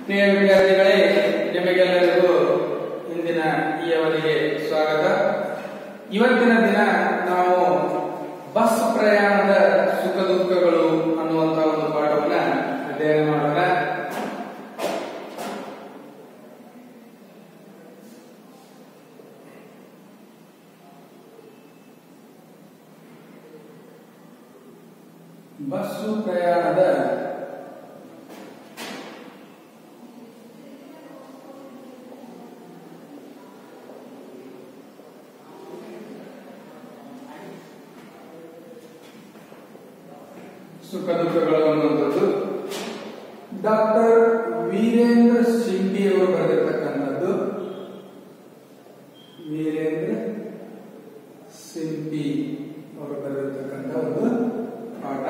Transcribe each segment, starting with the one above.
ಪ್ರಿಯ ವಿದ್ಯಾರ್ಥಿಗಳೇ ನಿಮಗೆಲ್ಲರಿಗೂ ಇಂದಿನ ಈ ಅವಧಿಗೆ ಸ್ವಾಗತ ಇವತ್ತಿನ ದಿನ ನಾವು ಬಸ್ ಪ್ರಯಾಣದ ಸುಖ ದುಃಖಗಳು ಅನ್ನುವಂತಹ ಒಂದು ಪಾಠವನ್ನ ಅಧ್ಯಯನ ಮಾಡೋಣ ಬಸ್ಸು ಪ್ರಯಾಣದ ಸುಖ ದುಃಖಗಳು ಅನ್ನುವಂಥದ್ದು ಡಾಕ್ಟರ್ ವೀರೇಂದ್ರ ಸಿಂಗಿ ಅವರು ಬರೆದಿರ್ತಕ್ಕಂಥದ್ದು ವೀರೇಂದ್ರ ಸಿಂಪಿ ಅವರು ಬರೆದಿರ್ತಕ್ಕಂಥ ಒಂದು ಪಾಠ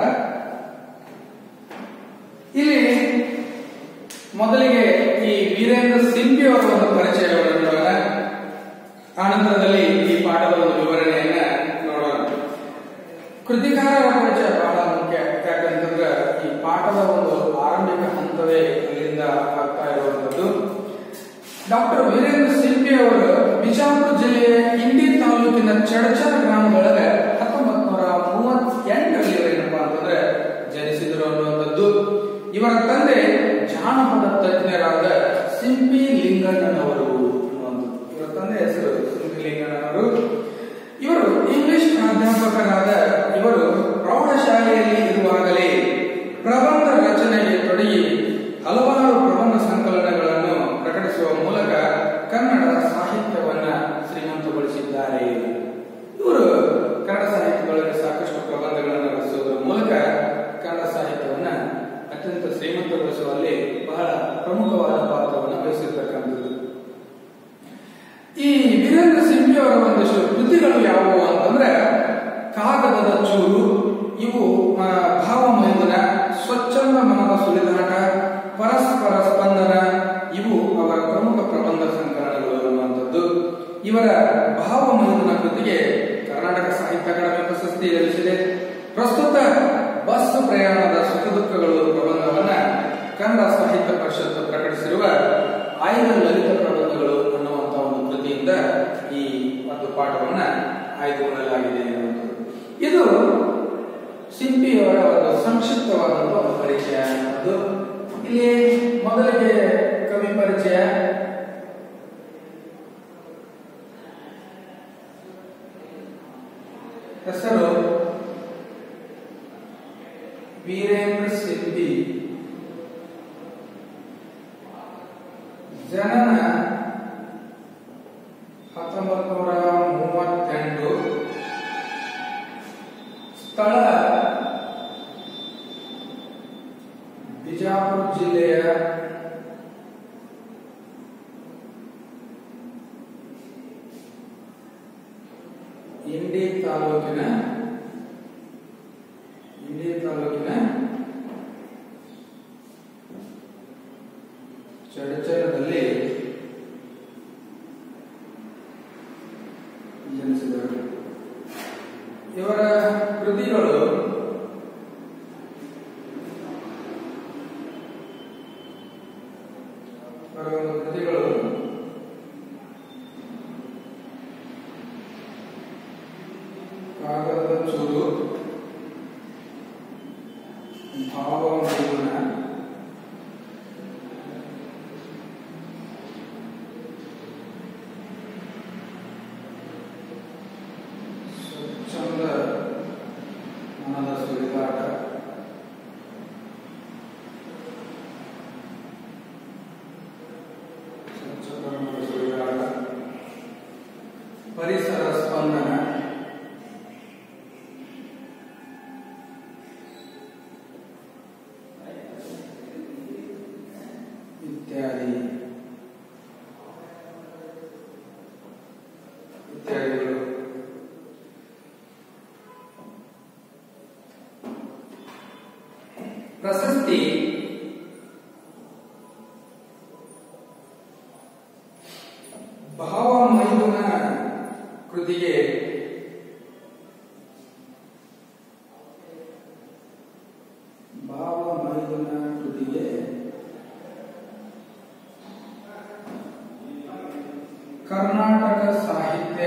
ಇಲ್ಲಿ ಮೊದಲಿಗೆ ಈ ವೀರೇಂದ್ರ ಸಿಂಪಿ ಅವರ ಒಂದು ಪರಿಚಯವನ್ನು ನೋಡೋಣ ಆನಂತರದಲ್ಲಿ ಈ ಪಾಠದ ಒಂದು ವಿವರಣೆಯನ್ನ ನೋಡೋಣ ಕೃತಿಕಾರರ ಪರಿಚಯ ಬಹಳ ಮುಖ್ಯ ಯಾಕಂತಂದ್ರೆ ಈ ಪಾಠದ ಒಂದು ಆರಂಭಿಕ ಹಂತವೇ ಅಲ್ಲಿಂದ ಆಗ್ತಾ ಇರುವಂತದ್ದು ಡಾಕ್ಟರ್ ವೀರೇಂದ್ರ ಸಿಂಪಿ ಅವರು ಬಿಜಾಪುರ ಜಿಲ್ಲೆಯ ಇಂಡಿ ತಾಲೂಕಿನ ಚಡಚರ ಗ್ರಾಮದೊಳಗೆ ಹತ್ತೊಂಬತ್ ನೂರ ಮೂವತ್ತೆಂಟರಲ್ಲಿ ಏನಪ್ಪಾ ಅಂತಂದ್ರೆ ಜನಿಸಿದರು ಅನ್ನುವಂಥದ್ದು ಇವರ ತಂದೆ ಜಾನಪದ ತಜ್ಞರಾದ ಸಿಂಪಿ ಲಿಂಗಣ್ಣನವರು ಅನ್ನುವಂಥದ್ದು. ಇವರ ತಂದೆ ಹೆಸರು ಸಿಂಪಿ ಲಿಂಗಣ್ಣನವರು ಇವರು ಇಂಗ್ಲಿಷ್ ಪ್ರಾಧ್ಯಾಪಕರಾದ ಇವರು ಪ್ರೌಢಶಾಲೆಯಲ್ಲಿ ಇರುವಾಗಲೇ ಪ್ರಬಂಧ ರಚನೆಗೆ ತೊಡಗಿ ಹಲವಾರು ಪ್ರಬಂಧ ಸಂಕಲನಗಳನ್ನು ಪ್ರಕಟಿಸುವ ಮೂಲಕ ಕನ್ನಡ ಸಾಹಿತ್ಯವನ್ನ ಶ್ರೀಮಂತಗೊಳಿಸಿದ್ದಾರೆ ಇವರು ಕನ್ನಡ ಸಾಹಿತ್ಯಗಳಲ್ಲಿ ಸಾಕಷ್ಟು ಪ್ರಬಂಧಗಳನ್ನು ರಚಿಸುವುದರ ಮೂಲಕ ಕನ್ನಡ ಸಾಹಿತ್ಯವನ್ನ ಅತ್ಯಂತ ಶ್ರೀಮಂತಗೊಳಿಸುವಲ್ಲಿ ಬಹಳ ಪ್ರಮುಖವಾದ ಪಾತ್ರವನ್ನು ವಹಿಸಿರ್ತಕ್ಕಂಥದ್ದು ಈ ವೀರೇಂದ್ರ ಸಿಂಪಿ ಅವರ ಒಂದಿಷ್ಟು ಕೃತಿಗಳು ಯಾವುವು ಅಂತಂದ್ರೆ ಕಾಗದದ ಚೂರು ಇವು ಆ, ಭಾವಮೈದುನ ಸ್ವಚ್ಛಂದ ಮನದ ಸುಳಿದಾಟ ಪರಸ್ಪರ ಸ್ಪಂದನ ಇವು ಅವರ ಪ್ರಮುಖ ಪ್ರಬಂಧ ಸಂಕಲನಗಳು ಅನ್ನುವಂಥದ್ದು ಇವರ ಭಾವಮೈದುನ ಕೃತಿಗೆ ಕರ್ನಾಟಕ ಸಾಹಿತ್ಯ ಅಕಾಡೆಮಿ ಪ್ರಶಸ್ತಿ ಲಭಿಸಿದೆ ಪ್ರಸ್ತುತ ಬಸ್ ಪ್ರಯಾಣದ ಸುಖ ದುಃಖಗಳು ಪ್ರಬಂಧವನ್ನ ಕನ್ನಡ ಸಾಹಿತ್ಯ ಪರಿಷತ್ತು ಪ್ರಕಟಿಸಿರುವ ಆಯ್ದ ಲಲಿತ ಪ್ರಬಂಧಗಳು ಅನ್ನುವಂತ ಒಂದು ಕೃತಿಯಿಂದ ಈ ಒಂದು ಪಾಠವನ್ನ ಆಯ್ದುಕೊಳ್ಳಲಾಗಿದೆ ಎನ್ನುವಂಥದ್ದು. ಇದು ಸಿಂಪಿಯವರ ಒಂದು ಸಂಕ್ಷಿಪ್ತವಾದಂತಹ ಒಂದು ಪರಿಚಯ ಅದು ಇಲ್ಲಿ ಮೊದಲಿಗೆ ಕವಿ ಪರಿಚಯ ಹೆಸರು ವೀರೇಂದ್ರ ಸಿಂಪಿ ಜನನ ಹತ್ತೊಂಬತ್ತು ನೂರ ಮೂವತ್ತೆಂಟು ಸ್ಥಳ ಬಿಜಾಪುರ ಜಿಲ್ಲೆಯ ಇಂಡಿ ತಾಲೂಕಿನ ಇಂಡಿ ತಾಲೂಕಿನ ಚಡಚರದಲ್ಲಿ ಜನಿಸಿದರು ಇವರ ಕೃತಿಗಳು ಇವರ ಒಂದು ಕೃತಿಗಳು ಕಾಗದದ ಚೂರು ಭಾವಮೂಲ ಸ್ವಚ್ಛಂದ ಮನದ ಸುಳಿದಾಟ ಸ್ವಚ್ಛಂದ ಮನದ ಸುಳಿದಾಟ ಪರಿಸರ ಸ್ಪಂದನ ಇತ್ಯಾದಿ ಇತ್ಯಾದಿಗಳು ಪ್ರಶಸ್ತಿ ಭಾವಮೈದುನ ಕೃತಿಗೆ ಭಾವಮೈದುನ ಕೃತಿಗೆ ಕರ್ನಾಟಕ ಸಾಹಿತ್ಯ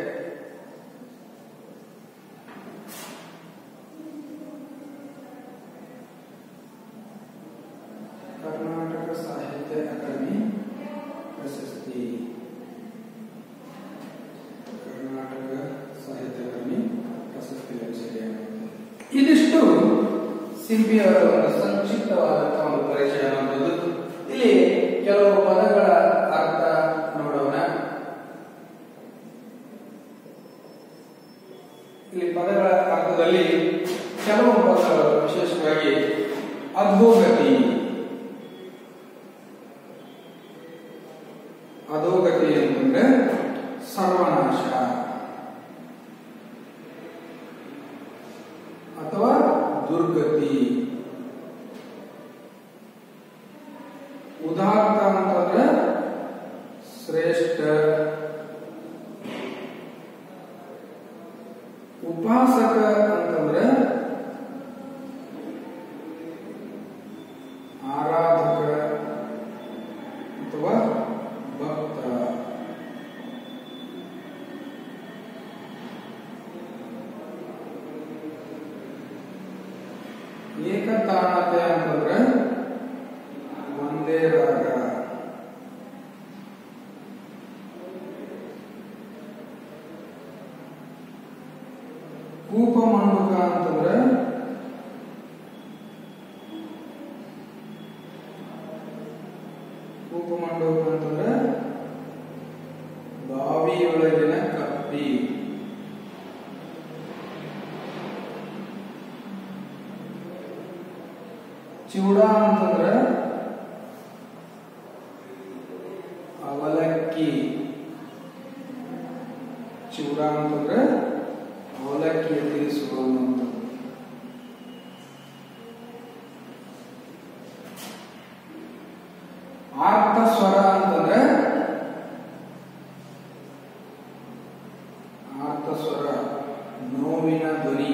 ಕರ್ನಾಟಕ ಸಾಹಿತ್ಯ ಅಕಾಡೆಮಿ ಪ್ರಶಸ್ತಿ ಕರ್ನಾಟಕ ಸಾಹಿತ್ಯ ಅಕಾಡೆಮಿ ಪ್ರಶಸ್ತಿ ಲಭಿಸಿದೆ ಇದಿಷ್ಟು ಸಿಂಪಿ ಅವರ ಒಂದು ಸಂಕ್ಷಿಪ್ತವಾದಂತಹ ಒಂದು ಪರಿಚಯ ಅನ್ನೋದು ಇಲ್ಲಿ ಕೆಲವು ಪದಗಳ ಅರ್ಥ ನೋಡೋಣ ಇಲ್ಲಿ ಪದಗಳ ಅರ್ಥದಲ್ಲಿ ಕೆಲವು ಪದಗಳು ವಿಶೇಷವಾಗಿ ಅಧೋಗತಿ ಅಧೋಗತಿ ಅಂತಂದ್ರೆ ಸರ್ವನಾಶ ಅಥವಾ ದುರ್ಗತಿ ಉದಾತ್ತ ಅಂತಂದ್ರೆ ಶ್ರೇಷ್ಠ ಉಪಾಸಕ ಅಂತಂದ್ರೆ ಆರಾಧಕ ಅಥವಾ ಭಕ್ತ ಏಕತಾನತೆ ಅಂತಂದ್ರೆ ಒಂದೇ ರಾಗ ಕೂಪ ಮಂಡುಕ ಅಂತಂದ್ರೆ ಕೂಪ ಮಂಡುಕ ಅಂತಂದ್ರೆ ಬಾವಿಯೊಳಗಿನ ಕಪ್ಪಿ ಚಿವುಡ ಅಂತಂದ್ರೆ ಅವಲಕ್ಕಿ ಚಿವುಡ ಅಂತಂದ್ರೆ ಅವಲಕ್ಕಿ ತಿಳಿಸುವಂಥದ್ದು ಆರ್ತ ಸ್ವರ ಅಂತಂದ್ರೆ ಆರ್ತ ಸ್ವರ ನೋವಿನ ಧ್ವನಿ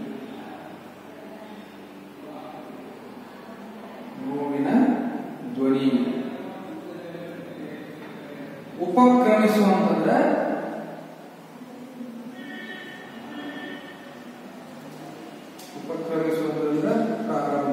ನೋವಿನ ಧ್ವನಿ ಉಪಕ್ರಮಿಸುವಂತಂದ್ರೆ ಉಪಕ್ರಮಿಸುವುದರಿಂದ ಪ್ರಾರಂಭ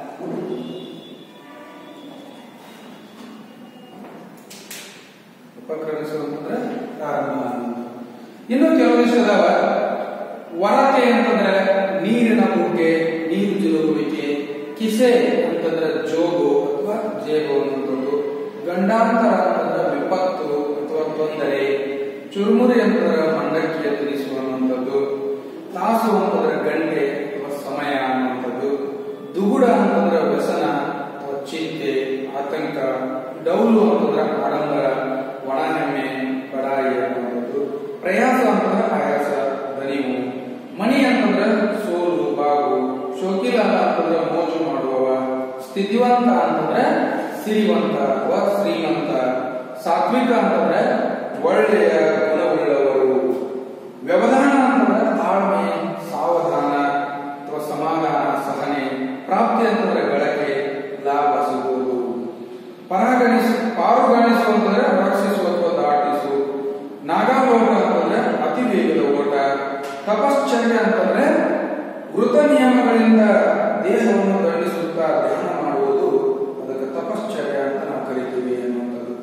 ಉಪಕ್ರಮಿಸುವಂತಂದ್ರೆ ಪ್ರಾರಂಭ ಇನ್ನು ಕೆಲವೊಂದಿಷ್ಟು ಅದಾವ ವರತೆ ಅಂತಂದ್ರೆ ನೀರಿನ ಬುಗ್ಗೆ ನೀರು ಚಿಲುಕುವಿಕೆ ಕಿಸೆ ಅಂತಂದ್ರೆ ಜೋಗು ಅಥವಾ ಜೇಬು ಅನ್ನುವಂಥದ್ದು ಗಂಡಾಂತರ ಅಂತಂದ್ರೆ ವಿಪತ್ತು ಅಥವಾ ತೊಂದರೆ ಚುರುಮುರಿ ಅಂತಂದ್ರೆ ಮಂಡಕ್ಕಿ ತಿಳಿಸುವಂಥದ್ದು ತಾಸು ಅಂತಂದ್ರೆ ಗಂಟೆ ಅಥವಾ ಸಮಯ ಅನ್ನುವಂಥದ್ದು ದುಗುಡ ಅಂತಂದ್ರೆ ವ್ಯಸನ ಅಥವಾ ಚಿಂತೆ ಆತಂಕ ಡೌಲು ಅಂತಂದ್ರೆ ಆಡಂಬರ ಒಣಹೆಮ್ಮೆ ಬಡಾಯಿ ಅನ್ನುವಂಥದ್ದು ಪ್ರಯಾಸ ಅಂತಂದ್ರೆ ಆಯಾಸ ದನಿವು ಮಣಿ ಅಂತಂದ್ರೆ ಸೋಲು ಬಾಗು ಶೋಕಿಲ ಅಂತಂದ್ರೆ ಮೋಜು ಮಾಡುವವ ಸ್ಥಿತಿವಂತ ಅಂತಂದ್ರೆ ಸಿರಿವಂತ ಅಥವಾ ಶ್ರೀಮಂತ ಸಾತ್ವಿಕ ಅಂತಂದ್ರೆ ಒಳ್ಳೆಯ ಗುಣವುಳ್ಳವರು ವ್ಯವಧಾನ ಅಂತಂದ್ರೆ ತಾಳ್ಮೆ ಸಾವಧಾನ ಅಥವಾ ಸಮಾಧಾನ ಸಹನೆ ಪ್ರಾಪ್ತಿ ಅಂತಂದ್ರೆ ಗಳಕೆ ಲಾಭ ಸಿಗುವುದು ಪರಾಗಣಿಸಿ ಪಾರುಗಾಣಿಸು ಅಂತಂದ್ರೆ ರಕ್ಷಿಸು ಅಥವಾ ದಾಟಿಸು ನಾಗಾಲೋಕ ಅಂತಂದ್ರೆ ಅತಿ ವೇಗದ ಓಟ ತಪಶ್ಚರ್ಯ ಅಂತಂದ್ರೆ ವೃತ ನಿಯಮಗಳಿಂದ ದೇಹವನ್ನು ದಂಡಿಸುತ್ತಾ ಧ್ಯಾನ ಮಾಡುವುದು ಅದಕ್ಕೆ ತಪಶ್ಚರ್ಯ ಅಂತ ನಾವು ಕರಿತೀವಿ ಅನ್ನುವಂಥದ್ದು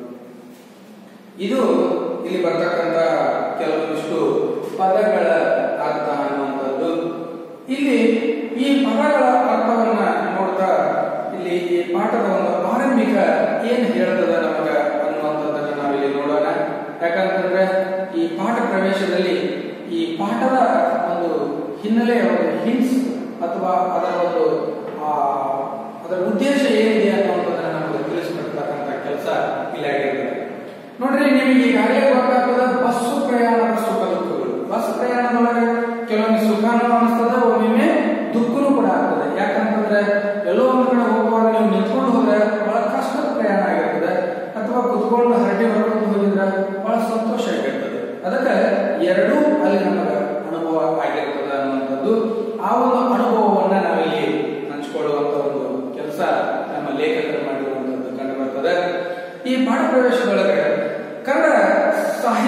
ಇದು ಇಲ್ಲಿ ಬರ್ತಕ್ಕಂತ ಕೆಲವೊಂದಿಷ್ಟು ಪದಗಳ ಅರ್ಥ ಅನ್ನುವಂಥದ್ದು ಇಲ್ಲಿ ಈ ಪದಗಳ ಅರ್ಥವನ್ನ ನೋಡ್ತಾ ಇಲ್ಲಿ ಈ ಪಾಠದ ಒಂದು ಆರಂಭಿಕ ಏನ್ ಹೇಳ್ತದ ನಮಗ ಅನ್ನುವಂಥದ್ದನ್ನ ನಾವಿಲ್ಲಿ ನೋಡೋಣ ಯಾಕಂತಂದ್ರೆ ಈ ಪಾಠ ಪ್ರವೇಶದಲ್ಲಿ ಈ ಪಾಠದ ಒಂದು ಹಿನ್ನೆಲೆ ಒಂದು ಹಿಂಟ್ಸ್ ಅಥವಾ ಅದರ ಒಂದು ಆ ಅದರ ಉದ್ದೇಶ ಏನಿದೆ ಅನ್ನುವಂಥದ್ದನ್ನ ನಮಗೆ ತಿಳಿಸ್ಕೊಡ್ತಕ್ಕಂಥ ಕೆಲಸ ಇಲ್ಲಿ ಆಗಿರ್ತದೆ ನೋಡ್ರಿ ನಿಮಗೆ ಈಗಾಗಲೇ ಗೊತ್ತಾಗ್ತದ ಬಸ್ಸು ಪ್ರಯಾಣದ ಸುಖ ದುಃಖಗಳು ಬಸ್ ಪ್ರಯಾಣದೊಳಗೆ ಕೆಲವೊಂದು ಸುಖನೂ ಅನಿಸ್ತದ ಒಮ್ಮೊಮ್ಮೆ ದುಃಖನೂ ಕೂಡ ಆಗ್ತದೆ ಯಾಕಂತಂದ್ರೆ ಎಲ್ಲೋ ಒಂದ್ ಕಡೆ ಹೋಗುವಾಗ ನೀವು ನಿಂತ್ಕೊಂಡು ಹೋದ್ರೆ ಬಹಳ ಕಷ್ಟದ ಪ್ರಯಾಣ ಆಗಿರ್ತದೆ ಅಥವಾ ಕುತ್ಕೊಂಡು ಹರಟಿ ಹೊರಕೊಂಡು ಹೋಗಿದ್ರೆ ಬಹಳ ಸಂತೋಷ ಆಗಿರ್ತದೆ ಅದಕ್ಕೆ ಎರಡೂ ಅಲ್ಲಿ ನಮಗೆ ಅನುಭವ ಆಗಿರ್ತದೆ ಅನ್ನುವಂಥದ್ದು ಆ ಒಂದು ಅನುಭವವನ್ನ ನಾವಿಲ್ಲಿ ಹಂಚಿಕೊಳ್ಳುವಂತ ಒಂದು ಕೆಲಸ ನಮ್ಮ ಲೇಖಕರು ಮಾಡಿರುವಂತದ್ದು ಕಂಡು ಬರ್ತದೆ ಈ ಪಾಠ ಪ್ರವೇಶದೊಳಗೆ ಕನ್ನಡ ಸಾಹಿತ್ಯ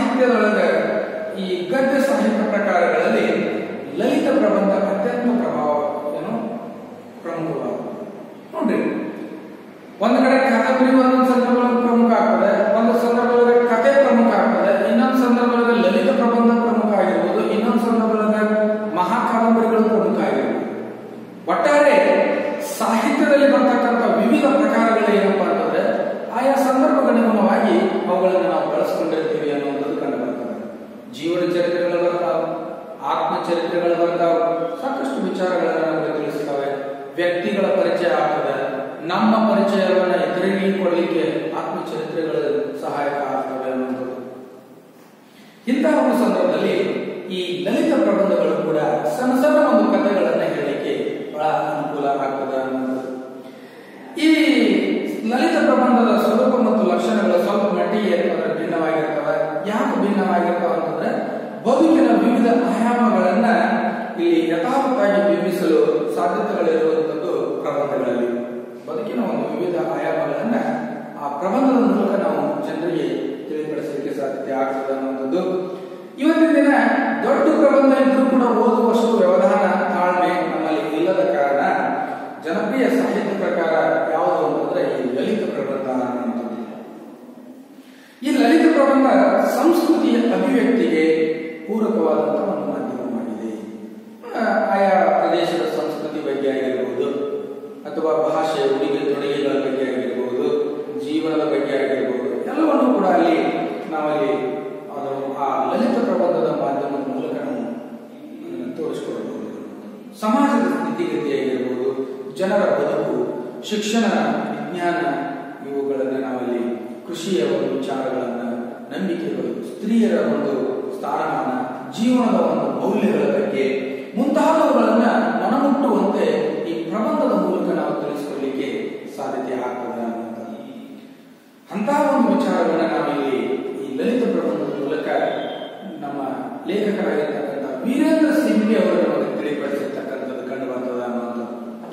ಕಾದಂಬರಿ ಒಂದೊಂದು ಸಂದರ್ಭದಲ್ಲಿ ಪ್ರಮುಖ ಆಗ್ತದೆ ಒಂದು ಸಂದರ್ಭದಲ್ಲಿ ಕಥೆ ಪ್ರಮುಖ ಆಗ್ತದೆ ಇನ್ನೊಂದು ಸಂದರ್ಭದಲ್ಲಿ ಲಲಿತ ಪ್ರಬಂಧ ಪ್ರಮುಖ ಆಗಿರ್ಬೋದು ಇನ್ನೊಂದು ಸಂದರ್ಭದಲ್ಲಿ ಮಹಾ ಕಾದಂಬರಿಗಳು ಪ್ರಮುಖ ಆಗಿರ್ಬೋದು ಒಟ್ಟಾರೆ ಸಾಹಿತ್ಯದಲ್ಲಿ ಬರ್ತಕ್ಕಂಥ ವಿವಿಧ ಪ್ರಕಾರಗಳು ಏನಪ್ಪಾ ಅಂತಂದ್ರೆ ಆಯಾ ಸಂದರ್ಭಗನುಗುಣವಾಗಿ ಅವುಗಳನ್ನು ನಾವು ಬಳಸ್ಕೊಂಡಿರ್ತೀವಿ ಅನ್ನುವಂಥದ್ದು ಕಂಡು ಬರ್ತದೆ ಜೀವನ ಚರಿತ್ರೆಗಳು ಬರ್ತಾವೆ ಆತ್ಮಚರಿತ್ರೆಗಳು ಬರ್ತಾವೆ ಸಾಕಷ್ಟು ವಿಚಾರಗಳನ್ನು ನಮಗೆ ತಿಳಿಸ್ತವೆ ವ್ಯಕ್ತಿಗಳ ಪರಿಚಯ ಆಗ್ತದೆ ನಮ್ಮ ಪರಿಚಯವನ್ನು ಇತರರಿಗೆ ಕೊಡಲಿಕ್ಕೆ ಆತ್ಮಚರಿತ್ರೆಗಳು ಸಹಾಯಕ ಆಗ್ತವೆ ಅನ್ನುವಂಥದ್ದು ಇಂತಹ ಒಂದು ಸಂದರ್ಭದಲ್ಲಿ ಈ ಲಲಿತ ಪ್ರಬಂಧಗಳು ಕೂಡ ಸಣ್ಣ ಸಣ್ಣ ಒಂದು ಕಥೆಗಳನ್ನು ಹೇಳಲಿಕ್ಕೆ ಬಹಳ ಅನುಕೂಲ ಆಗ್ತದೆ ಅನ್ನೋದು ಈ ಲಲಿತ ಪ್ರಬಂಧದ ಸ್ವರೂಪ ಮತ್ತು ಲಕ್ಷಣಗಳು ಸ್ವಲ್ಪ ಮಟ್ಟಿಗೆ ಏನಂದ್ರೆ ಭಿನ್ನವಾಗಿರ್ತವೆ ಯಾಕೆ ಭಿನ್ನವಾಗಿರ್ತವೆ ಅಂತಂದ್ರೆ ಬದುಕಿನ ವಿವಿಧ ಆಯಾಮಗಳನ್ನ ಇಲ್ಲಿ ಯಥಾವತ್ತಾಗಿ ಬಿಂಬಿಸಲು ಸಾಧ್ಯತೆಗಳಿರುವಂತದ್ದು ಪ್ರಬಂಧಗಳಲ್ಲಿ ಬದುಕಿನ ಒಂದು ವಿವಿಧ ಆಯಾಮಗಳನ್ನ ಆ ಪ್ರಬಂಧದ ಮೂಲಕ ನಾವು ಜನರಿಗೆ ತಿಳಿಪಡಿಸಲಿಕ್ಕೆ ಸಾಧ್ಯತೆ ಆಗ್ತದೆ ಅನ್ನುವಂಥದ್ದು ಇವತ್ತಿನ ದಿನ ದೊಡ್ಡ ಪ್ರಬಂಧ ಇದ್ರೂ ಕೂಡ ಓದುವಷ್ಟು ವ್ಯವಧಾನ ತಾಳ್ಮೆ ನಮ್ಮಲ್ಲಿ ಇಲ್ಲದ ಕಾರಣ ಜನಪ್ರಿಯ ಸಾಹಿತ್ಯ ಪ್ರಕಾರ ಯಾವುದು ಅಂತಂದ್ರೆ ಈ ಲಲಿತ ಪ್ರಬಂಧ ಅನ್ನುವಂಥದ್ದು ಈ ಲಲಿತ ಪ್ರಬಂಧ ಸಂಸ್ಕೃತಿಯ ಅಭಿವ್ಯಕ್ತಿಗೆ ಪೂರಕವಾದಂತಹ ಒಂದು ಮಾಧ್ಯಮವಾಗಿದೆ ಆ, ಆಯಾ ಪ್ರದೇಶದ ಸಂಸ್ಕೃತಿ ಬಗ್ಗೆ ಆಗಿರಬಹುದು ಅಥವಾ ಭಾಷೆ ಉಡುಗೆ ತೊಡುಗೆಗಳ ಬಗ್ಗೆ ಆಗಿರಬಹುದು ಜೀವನದ ಬಗ್ಗೆ ಆಗಿರಬಹುದು ಎಲ್ಲವನ್ನು ಕೂಡ ಅಲ್ಲಿ ನಾವಲ್ಲಿ ಅದು ಆ ಲಲಿತ ಪ್ರಬಂಧದ ಮಾಧ್ಯಮದ ಮೂಲಕ ನಾವು ಅದನ್ನ ತೋರಿಸಿಕೊಡಬಹುದು ಸಮಾಜದ ಸ್ಥಿತಿಗತಿ ಆಗಿರ್ಬೋದು ಜನರ ಬದುಕು ಶಿಕ್ಷಣ ವಿಜ್ಞಾನ ಇವುಗಳನ್ನು ನಾವಲ್ಲಿ ಕೃಷಿಯ ಒಂದು ವಿಚಾರಗಳನ್ನ ನಂಬಿಕೆಗಳು ಸ್ತ್ರೀಯರ ಒಂದು ಸ್ಥಾನಮಾನ ಜೀವನದ ಒಂದು ಮೌಲ್ಯಗಳ ಬಗ್ಗೆ ಮುಂತಾದವುಗಳನ್ನ ಮನಮುಟ್ಟುವಂತೆ ಈ ಪ್ರಬಂಧದ ಮೂಲಕ ನಾವು ತಿಳಿಸಿಕೊಳ್ಳಲಿಕ್ಕೆ ಸಾಧ್ಯತೆ ಆಗ್ತದೆ ಅನ್ನುವಂಥದ್ದು ಅಂತಹ ಒಂದು ವಿಚಾರಗಳನ್ನ ನಾವಿಲ್ಲಿ ಈ ಲಲಿತ ಪ್ರಬಂಧದ ಮೂಲಕ ನಮ್ಮ ಲೇಖಕರಾಗಿರ್ತಕ್ಕಂಥ ವೀರೇಂದ್ರ ಸಿಂಗ್ವಿ ಅವರು ನಮಗೆ ತಿಳಿಪಡಿಸಿರ್ತಕ್ಕಂಥದ್ದು ಕಂಡು ಬರ್ತದೆ ಅನ್ನುವಂಥದ್ದು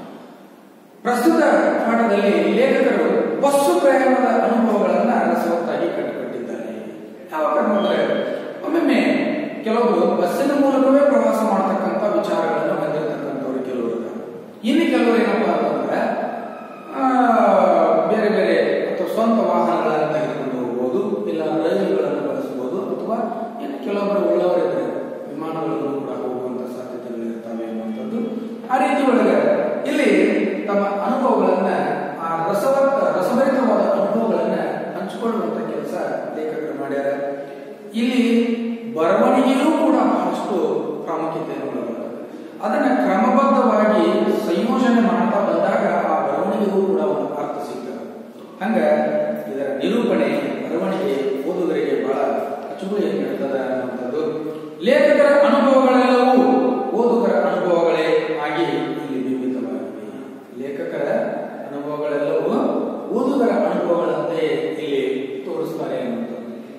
ಪ್ರಸ್ತುತ ಪಾಠದಲ್ಲಿ ಲೇಖಕರು ಬಸ್ಸು ಪ್ರಯಾಣದ ಅನುಭವಗಳನ್ನ ರಸವತ್ತಾಗಿ ಕಟ್ಟಿಕೊಟ್ಟಿದ್ದಾರೆ ಯಾವಾಗ ಅಂದ್ರೆ ಒಮ್ಮೊಮ್ಮೆ ಕೆಲವರು ಬಸ್ಸಿನ ಮೂಲಕವೇ ಪ್ರವಾಸ ಮಾಡತಕ್ಕಂಥ ವಿಚಾರಗಳನ್ನು ಹೊಂದಿರತಕ್ಕಂಥವ್ರು ಕೆಲವರು ಇದ್ದಾರೆ. ಇನ್ನು ಕೆಲವರು ಏನಪ್ಪಾ ಅಂತಂದ್ರೆ ಆ, ಬೇರೆ ಬೇರೆ ಅಥವಾ ಸ್ವಂತ ವಾಹನಗಳನ್ನು ತೆಗೆದುಕೊಂಡು ಹೋಗ್ಬೋದು ಇಲ್ಲ ರೈಲುಗಳನ್ನು ಬಳಸಬಹುದು ಅಥವಾ ಇನ್ನು ಕೆಲವೊಬ್ಬರು ಉಳ್ಳವರಿದ್ದಾರೆ ವಿಮಾನಗಳನ್ನು ಕೂಡ ಹೋಗುವಂತ ಸಾಧ್ಯತೆಗಳು ಇರ್ತವೆ ಅನ್ನುವಂಥದ್ದು ಆ ರೀತಿ ಒಳಗೆ ಇಲ್ಲಿ ತಮ್ಮ ಅನುಭವಗಳನ್ನ ಆ ರಸವತ್ತ ರಸಭರಿತವಾದ ಅನುಭವಗಳನ್ನ ಹಂಚಿಕೊಳ್ಳುವಂತ ಕೆಲಸ ಲೇಖಕರು ಮಾಡ್ಯಾರ ಇಲ್ಲಿ ಬರವಣಿಗೆಯೂ ಕೂಡ ಬಹಳಷ್ಟು ಪ್ರಾಮುಖ್ಯತೆಯನ್ನು ಒಳಗೊಂಡಿದೆ ಅದನ್ನ ಕ್ರಮಬದ್ಧವಾಗಿ ಸಂಯೋಜನೆ ಮಾಡ್ತಾ ಬಂದಾಗ ಆ ಬರವಣಿಗೆಗೂ ಕೂಡ ಒಂದು ಅರ್ಥ ಸಿಗ್ತದೆ ಹಂಗ ಇದರ ನಿರೂಪಣೆ ಬರವಣಿಗೆ ಓದುಗರಿಗೆ ಬಹಳ ಅಚ್ಚುಕಳಿಯನ್ನು ನೀಡುತ್ತದೆ ಅನ್ನುವಂಥದ್ದು ಲೇಖಕರ ಅನುಭವಗಳೆಲ್ಲವೂ ಓದುಗರ ಅನುಭವಗಳೇ ಆಗಿ ಇಲ್ಲಿ ಬಿಂಬಿತವಾಗಿವೆ ಲೇಖಕರ ಅನುಭವಗಳೆಲ್ಲವೂ ಓದುಗರ ಅನುಭವಗಳಂತೆ ಇಲ್ಲಿ ತೋರಿಸ್ತಾರೆ ಅನ್ನುವಂಥದ್ದು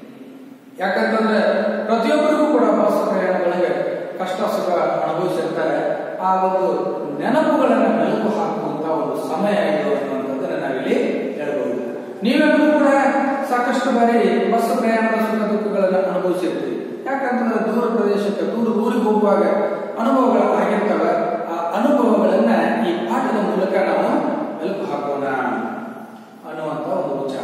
ಯಾಕಂತಂದ್ರೆ ಪ್ರತಿಯೊಬ್ಬರಿಗೂ ಕೂಡ ಬಸ್ ಪ್ರಯಾಣಗಳಿಗೆ ಕಷ್ಟ ಸುಖ ಅನುಭವಿಸಿರ್ತಾರೆ ಆ ಒಂದು ನೆನಪುಗಳನ್ನ ಮೆಲುಕು ಹಾಕುವಂತ ಒಂದು ಸಮಯ ಇದು ಅನ್ನುವಂಥದ್ದನ್ನ ನಾವಿಲ್ಲಿ ಹೇಳ್ಬಹುದು ನೀವೆಲ್ಲರೂ ಕೂಡ ಸಾಕಷ್ಟು ಬಾರಿ ಬಸ್ ಪ್ರಯಾಣದ ಸುಖ ದುಃಖಗಳನ್ನ ಅನುಭವಿಸಿರ್ತೀರಿ ಯಾಕಂತಂದ್ರೆ ದೂರ ಪ್ರದೇಶಕ್ಕೆ ದೂರ ಊರಿಗೆ ಹೋಗುವಾಗ ಅನುಭವಗಳು ಆಗಿರ್ತವೆ ಆ ಅನುಭವಗಳನ್ನ ಈ ಪಾಠದ ಮೂಲಕ ನಾವು ಮೆಲುಕು ಹಾಕೋಣ ಅನ್ನುವಂತ ಒಂದು ವಿಚಾರ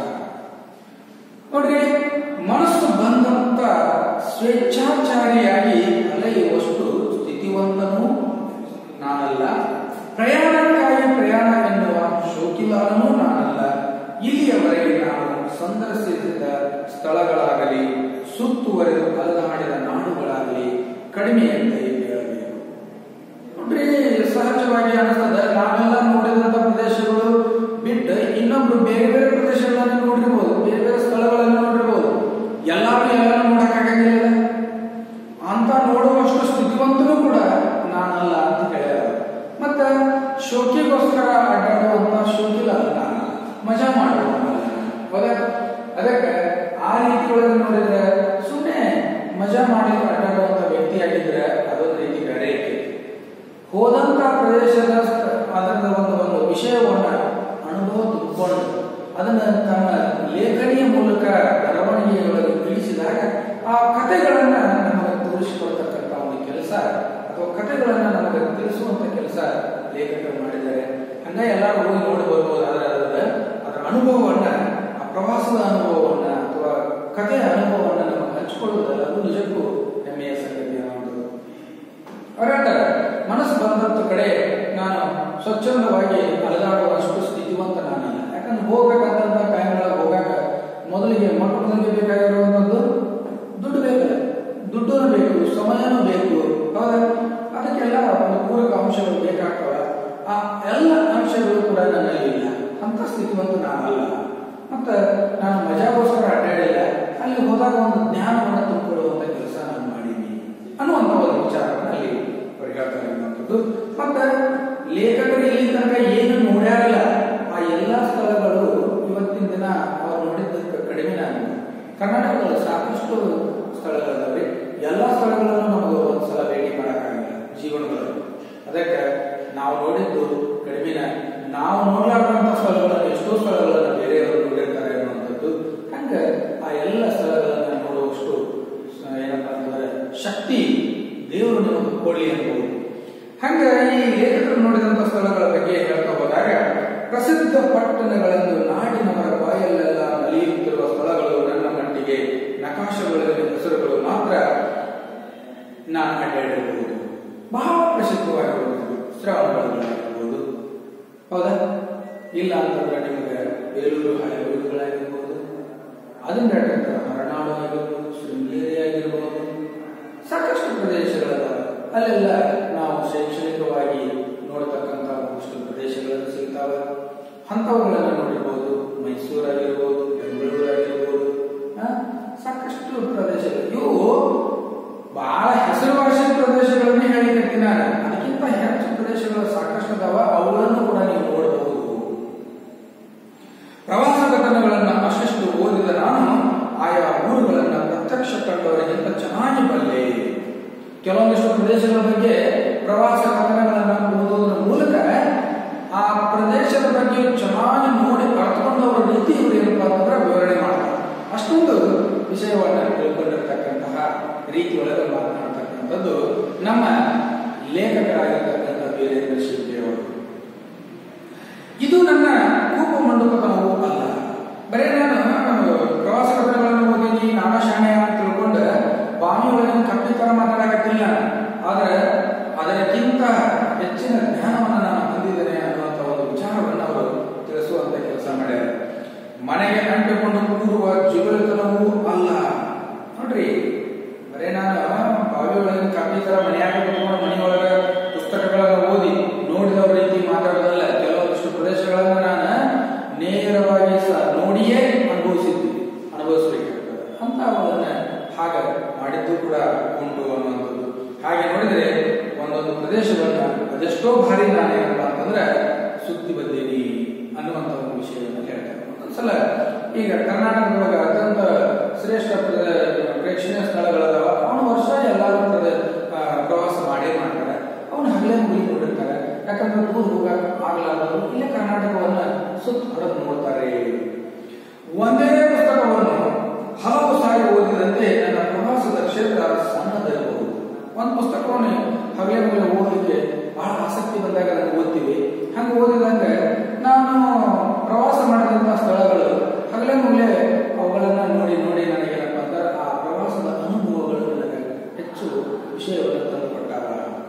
ನೋಡ್ರಿ ಮನಸ್ಸು ಬಂದಂತ ಸ್ವೇಚ್ಛಾಚಾರಿಯಾಗಿ ಅಲೆಯುವಷ್ಟು ಸ್ಥಿತಿವಂತನೂ ನಾನಲ್ಲ ಪ್ರಯಾಣಕ್ಕಾಗಿ ಪ್ರಯಾಣ ಎನ್ನುವ ಶೋಕಿಲಾರನೂ ನಾನಲ್ಲ ಇಲ್ಲಿಯವರೆಗೆ ನಾನು ಸಂದರ್ಶಿಸಿದ ಸ್ಥಳಗಳಾಗಲಿ ಸುತ್ತುವರೆದು ಅಲದಾಡಿದ ನಾಡುಗಳಾಗಲಿ ಕಡಿಮೆ ಅಂತ ಹೇಳಬೇಕು ನೋಡ್ರಿ ಸಹಜವಾಗಿ ಅನಿಸ್ತದೆ ನಾವೆಲ್ಲ ನೋಡಿದಂತ ಪ್ರದೇಶಗಳು ಬಿಟ್ಟು ಇನ್ನೊಬ್ರು ಬೇರೆ ಬೇರೆ ಪ್ರದೇಶಗಳನ್ನ ನೋಡಿರ್ಬೋದು ಬೇರೆ ಬೇರೆ ಸ್ಥಳಗಳನ್ನ ನೋಡಿರ್ಬೋದು ಎಲ್ಲಾರು ಎಲ್ಲ ನೋಡಕ್ಕಾಗಂಗಿಲ್ಲ ಅಂತ ನೋಡುವಷ್ಟು ಸ್ಥಿತಿವಂತನೂ ಕೂಡ ನಾನಲ್ಲ ಅಂತ ಹೇಳ್ಯಾರ ಮತ್ತ ಶೋಕಿಗೋಸ್ಕರ ಅಡ್ಡಾಡುವಂತ ಶೋಕಿಲ ಅಲ್ಲ ನಾನು ಮಜಾ ಮಾಡುವಂತ ಹೌದಾ ಅದಕ್ಕೆ ಆ ರೀತಿ ಒಳಗೆ ನೋಡಿದ್ರೆ ಸುಮ್ಮನೆ ಮಜಾ ಮಾಡಿ ಅಡ್ಡಾಡುವಂತ ವ್ಯಕ್ತಿ ಆಗಿದ್ರೆ ಅದೊಂದು ರೀತಿ ಬೇರೆ ಇರ್ತೈತಿ ಹೋದಂತ ಪ್ರದೇಶದ ಸ್ಥ- ಅದರ ಒಂದು ಒಂದು ವಿಷಯವನ್ನ ಅನುಭವ ತುಂಬಿಕೊಂಡು ಅದನ್ನ ತಮ್ಮ ಲೇಖನಿಯ ಮೂಲಕ ಬರವಣಿಗೆಯೊಳಗೆ ತಿಳಿಸಿದಾಗ ಆ ಕಥೆಗಳನ್ನ ನಮಗೆ ತೋರಿಸಿಕೊಡ್ತಕ್ಕಂಥ ಒಂದು ಕೆಲಸ ಅಥವಾ ಕಥೆಗಳನ್ನ ನಮಗೆ ತಿಳಿಸುವಂತ ಕೆಲಸ ಲೇಖಕರು ಮಾಡಿದ್ದಾರೆ ಹಂಗ ಎಲ್ಲರೂ ಹೋಗಿ ನೋಡಿ ಬರ್ಬೋದು ಅದರ ಅದರ ಅದರ ಅನುಭವವನ್ನ ಸ್ವಚ್ಛಂದವಾಗಿ ಅಲೆದಾಡುವಷ್ಟು ಸ್ಥಿತಿವಂತ ನಾನಲ್ಲ ಯಾಕಂದ್ರೆ ಹೋಗ್ಬೇಕಾದಂತ ಟೈಮ್ಗಳಲ್ಲಿ ಹೋಗಾಕ ಮೊದಲಿಗೆ ಮಕ್ಕಳಿಗೆ ಬೇಕಾಗಿರುವಂಥದ್ದು ದುಡ್ಡು ಬೇಕಲ್ಲ ದುಡ್ಡು ಬೇಕು ಸಮಯನೂ ಬೇಕು ಹೌದಾ ಅದಕ್ಕೆಲ್ಲ ಒಂದು ಪೂರಕ ಅಂಶಗಳು ಬೇಕಾಗ್ತವೆ ಆ ಎಲ್ಲ ಅಂಶಗಳು ಕೂಡ ನನ್ನಲ್ಲಿ ಇಲ್ಲ ಅಂತ ಸ್ಥಿತಿವಂತ ನಾನಲ್ಲ ಮತ್ತೆ ನಾನು ಮಜಾಗೋಸ್ಕರ ಅಡ್ಡಾಡಿಲ್ಲ ಅಲ್ಲಿ ಹೋದಾಗ ಒಂದು ಜ್ಞಾನವನ್ನು ತುಂಬಿಕೊಳ್ಳುವಂತ ಕೆಲಸ ನಾನು ಮಾಡೀನಿ ಅನ್ನುವಂಥ ಒಂದು ವಿಚಾರವನ್ನು ಅಲ್ಲಿ ಅವ್ರು ಹೇಳ್ತಾ ಇರುವಂಥದ್ದು ಮತ್ತೆ ಲೇಖಕರು ಇಲ್ಲಿ ತನಕ ಏನು ನೋಡ್ಯಾರಲ್ಲ ಆ ಎಲ್ಲ ಸ್ಥಳಗಳು ಇವತ್ತಿನ ದಿನ ಅವ್ರು ನೋಡಿದ್ದಕ್ಕೆ ಕಡಿಮೆ ನಾನು ಕರ್ನಾಟಕದಲ್ಲಿ ಸಾಕಷ್ಟು ಸ್ಥಳಗಳಿದಾವೆ ಎಲ್ಲ ಸ್ಥಳಗಳನ್ನು ನಮಗೆ ಒಂದ್ಸಲ ಭೇಟಿ ಮಾಡೋಕ್ಕಾಗಲ್ಲ ಜೀವನದಲ್ಲಿ ಅದಕ್ಕೆ ನಾವು ನೋಡಿದ್ದು ಕಡಿಮೆನ ನಾವು ನೋಡ್ಲಾರ್ದಂಥ ಸ್ಥಳಗಳನ್ನು ಎಷ್ಟೋ ಸ್ಥಳಗಳನ್ನು ಬೇರೆಯವರು ನೋಡಿರ್ತಾರೆ ಅನ್ನುವಂಥದ್ದು ಹಂಗೆ ಆ ಎಲ್ಲ ಸ್ಥಳಗಳನ್ನು ನೋಡುವಷ್ಟು ಸ- ಏನಪ್ಪ ಅಂತಂದ್ರೆ ಶಕ್ತಿ ದೇವರು ನಮಗೆ ಕೊಡಲಿ ಅನ್ಬೋದು ಹಂಗೆ ಈ ಲೇಖಕರು ನೋಡಿದಂಥ ಸ್ಥಳಗಳ ಬಗ್ಗೆ ಹೇಳ್ತಾ ಹೋದಾಗ ಪ್ರಸಿದ್ಧ ಪಟ್ಟಣಗಳೆಂದು ನಾಡಿನವರ ಬಾಯಲ್ಲೆಲ್ಲ ನಲಿಯುತ್ತಿರುವ ಸ್ಥಳಗಳು ನನ್ನ ಮಟ್ಟಿಗೆ ನಕಾಶೆಗಳಲ್ಲಿ ಹೆಸರುಗಳು ಮಾತ್ರ ನಾನು ಅಡ್ಡಾಡಿರಬಹುದು ಬಹಳ ಪ್ರಸಿದ್ಧವಾಗಿರುವುದು ಶ್ರವಣಗಳಾಗಿರ್ಬೋದು ಹೌದಾ ಇಲ್ಲ ಅಂತಂದ್ರೆ ನಿಮಗೆ ಬೇಲೂರು ಹಳೆಬೀಡುಗಳಾಗಿರ್ಬೋದು ಅದನ್ನ ಹೇಳ್ತಾರೆ ಮರನಾಡು ಆಗಿರ್ಬೋದು ಶೃಂಗೇರಿ ಆಗಿರ್ಬೋದು ಸಾಕಷ್ಟು ಪ್ರದೇಶಗಳಿದಾವೆ ಅಲ್ಲೆಲ್ಲ ನಾವು ಶೈಕ್ಷಣಿಕವಾಗಿ ನೋಡ್ತಕ್ಕಂಥ ಒಂದಿಷ್ಟು ಪ್ರದೇಶಗಳನ್ನು ಸಿಗ್ತಾವೆ ಅಂಥವುಗಳನ್ನು ನೋಡಿರ್ಬೋದು ಮೈಸೂರಾಗಿರ್ಬೋದು ಬೆಂಗಳೂರಾಗಿರ್ಬೋದು ಆ, ಸಾಕಷ್ಟು ಪ್ರದೇಶಗಳು ಇವು ಬಹಳ ಹೆಸರುವಾಸಿ ಪ್ರದೇಶಗಳನ್ನೇ ಹೇಳಿಕತ್ತೀನಿ ನಾನು ಅದಕ್ಕಿಂತ ಹೆಚ್ಚು ಪ್ರದೇಶಗಳು ಸಾಕಷ್ಟು ಅದಾವ ಅವುಗಳನ್ನು ಕೂಡ ನೀವು ನೋಡಬಹುದು ಪ್ರವಾಸ ಕಥನಗಳನ್ನು ಅಷ್ಟಿಷ್ಟು ಓದಿದ ನಾನು ಆಯಾ ಊರುಗಳನ್ನು ಪ್ರತ್ಯಕ್ಷ ಕಂಡವರಿಗಿಂತ ಚೆನ್ನಾಗಿ ಬಲ್ಲೆ ಕೆಲವೊಂದಿಷ್ಟು ಪ್ರದೇಶಗಳ ಬಗ್ಗೆ ಪ್ರವಾಸ ಕಥನಗಳನ್ನು ಓದೋದ್ರ ಮೂಲಕ ಆ ಪ್ರದೇಶದ ಬಗ್ಗೆ ಚೆನ್ನಾಗಿ ನೋಡಿ ಅರ್ಥಕೊಂಡವರ ರೀತಿ ಇವರು ಏನಪ್ಪ ಅಂತಂದ್ರೆ ವಿವರಣೆ ಮಾಡ್ತಾರೆ ಅಷ್ಟೊಂದು ವಿಷಯವನ್ನ ತಿಳ್ಕೊಂಡಿರ್ತಕ್ಕಂತಹ ರೀತಿ ಒಳಗೆ ಮಾತನಾಡ್ತಕ್ಕಂಥದ್ದು ನಮ್ಮ ಲೇಖಕರಾಗಿರ್ತಕ್ಕಂಥ ವೀರೇಂದ್ರ ಶಿಲ್ಪಿ ಅವರು ಇದು ನನ್ನ ಕೂಪ ಮಂಡುಕತನವೂ ಅಲ್ಲ ಬರೀ ನಾನು ಪ್ರವಾಸ ಕಥನಗಳನ್ನು ಓದಿನಿ ನಾನಾ ಶಾಣೆ ಅಂತ ತಿಳ್ಕೊಂಡು ಬಾವಿ ಒಳಗಿನ ಕಪ್ಪಿ ತರ ಮಾತಾಡಕತ್ತಿಲ್ಲ ಆದ್ರೆ ಅದಕ್ಕಿಂತ ಹೆಚ್ಚಿನ ಜ್ಞಾನವನ್ನು ನಾನು ಹೊಂದಿದ್ದೇನೆ ಅನ್ನುವಂಥ ಒಂದು ವಿಚಾರವನ್ನು ಅವರು ತಿಳಿಸುವಂತ ಕೆಲಸ ಮಾಡ್ಯಾರ ಮನೆಗೆ ಅಂಟಿಕೊಂಡು ಕೂರುವ ಜುಗುಳಿತನವೂ ಅಲ್ಲ ನೋಡ್ರಿ ಬರೇ ನಾನು ಬಾವಿ ಒಳಗಿನ ಕಪ್ಪಿ ತರ ಮನೆಯಾಗ ಕುತ್ಕೊಂಡು ಮನೆಯೊಳಗ ಪುಸ್ತಕಗಳನ್ನು ಓದಿ ನೋಡಿದವ್ರ ರೀತಿ ಮಾತಾಡೋದಲ್ಲ ಕೆಲವೊಂದಿಷ್ಟು ಪ್ರದೇಶಗಳನ್ನ ನಾನು ನೇರವಾಗಿ ಸಹ ನೋಡಿಯೇ ಅನುಭವಿಸಿದ್ವಿ ಅನುಭವಿಸಬೇಕಾಗ್ತದೆ ಅಂತ ಅವನ್ನ ಹಾಗೆ ಮಾಡಿದ್ದು ಕೂಡ ಉಂಟು ಅನ್ನುವಂಥದ್ದು ಹಾಗೆ ನೋಡಿದ್ರೆ ಒಂದೊಂದು ಪ್ರದೇಶವನ್ನ ಅದೆಷ್ಟೋ ಬಾರಿ ನಾನೇನಪ್ಪ ಅಂತಂದ್ರೆ ಸುದ್ದಿ ಬಂದೀನಿ ಅನ್ನುವಂಥ ಒಂದು ವಿಷಯವನ್ನು ಹೇಳ್ತಾರೆ ಒಂದೊಂದ್ಸಲ ಈಗ ಕರ್ನಾಟಕದೊಳಗೆ ಅತ್ಯಂತ ಶ್ರೇಷ್ಠ ಪ್ರ- ಪ್ರೇಕ್ಷಣೀಯ ಸ್ಥಳಗಳದಾವ ಅವನು ವರ್ಷ ಎಲ್ಲರೂ ಪ್ರದ- ಆ, ಪ್ರವಾಸ ಮಾಡೇ ಮಾಡ್ತಾರೆ ಅವನು ಹಗಲೇ ಮುಗಿ ನೋಡಿರ್ತಾರೆ ಯಾಕಂದ್ರೆ ದೂರ ಹೋಗಕ್ ಆಗ್ಲಾರ್ದವರು ಇಲ್ಲೇ ಕರ್ನಾಟಕವನ್ನ ಸುತ್ತ ಹೊರಗೆ ನೋಡ್ತಾರೆ ಒಂದೇ ಪುಸ್ತಕವನ್ನು ಹಲವು ಸಾರಿ ಓದಿದಂತೆ ನನ್ನ ಪ್ರವಾಸದ ಕ್ಷೇತ್ರ ಸಣ್ಣದಿರಬಹುದು ಒಂದು ಪುಸ್ತಕವನ್ನು ಹಗಲೇ ಮೇಲೆ ಓದಲಿಕ್ಕೆ ಬಹಳ ಆಸಕ್ತಿ ಬಂದಾಗ ಅದನ್ನು ಓದ್ತೀವಿ ಹಂಗೆ ಓದಿದಂಗೆ ನಾನು ಪ್ರವಾಸ ಮಾಡಿದಂಥ ಸ್ಥಳಗಳು ಹಗಲೇ ಮುಗಲೇ ಅವುಗಳನ್ನ ನೋಡಿ ನೋಡಿ ನನಗೇನಪ್ಪ ಅಂದ್ರೆ ಆ ಪ್ರವಾಸದ ಅನುಭವಗಳು ನನಗೆ ಹೆಚ್ಚು ವಿಷಯವನ್ನು ತಂದುಕೊಟ್ಟಾಗ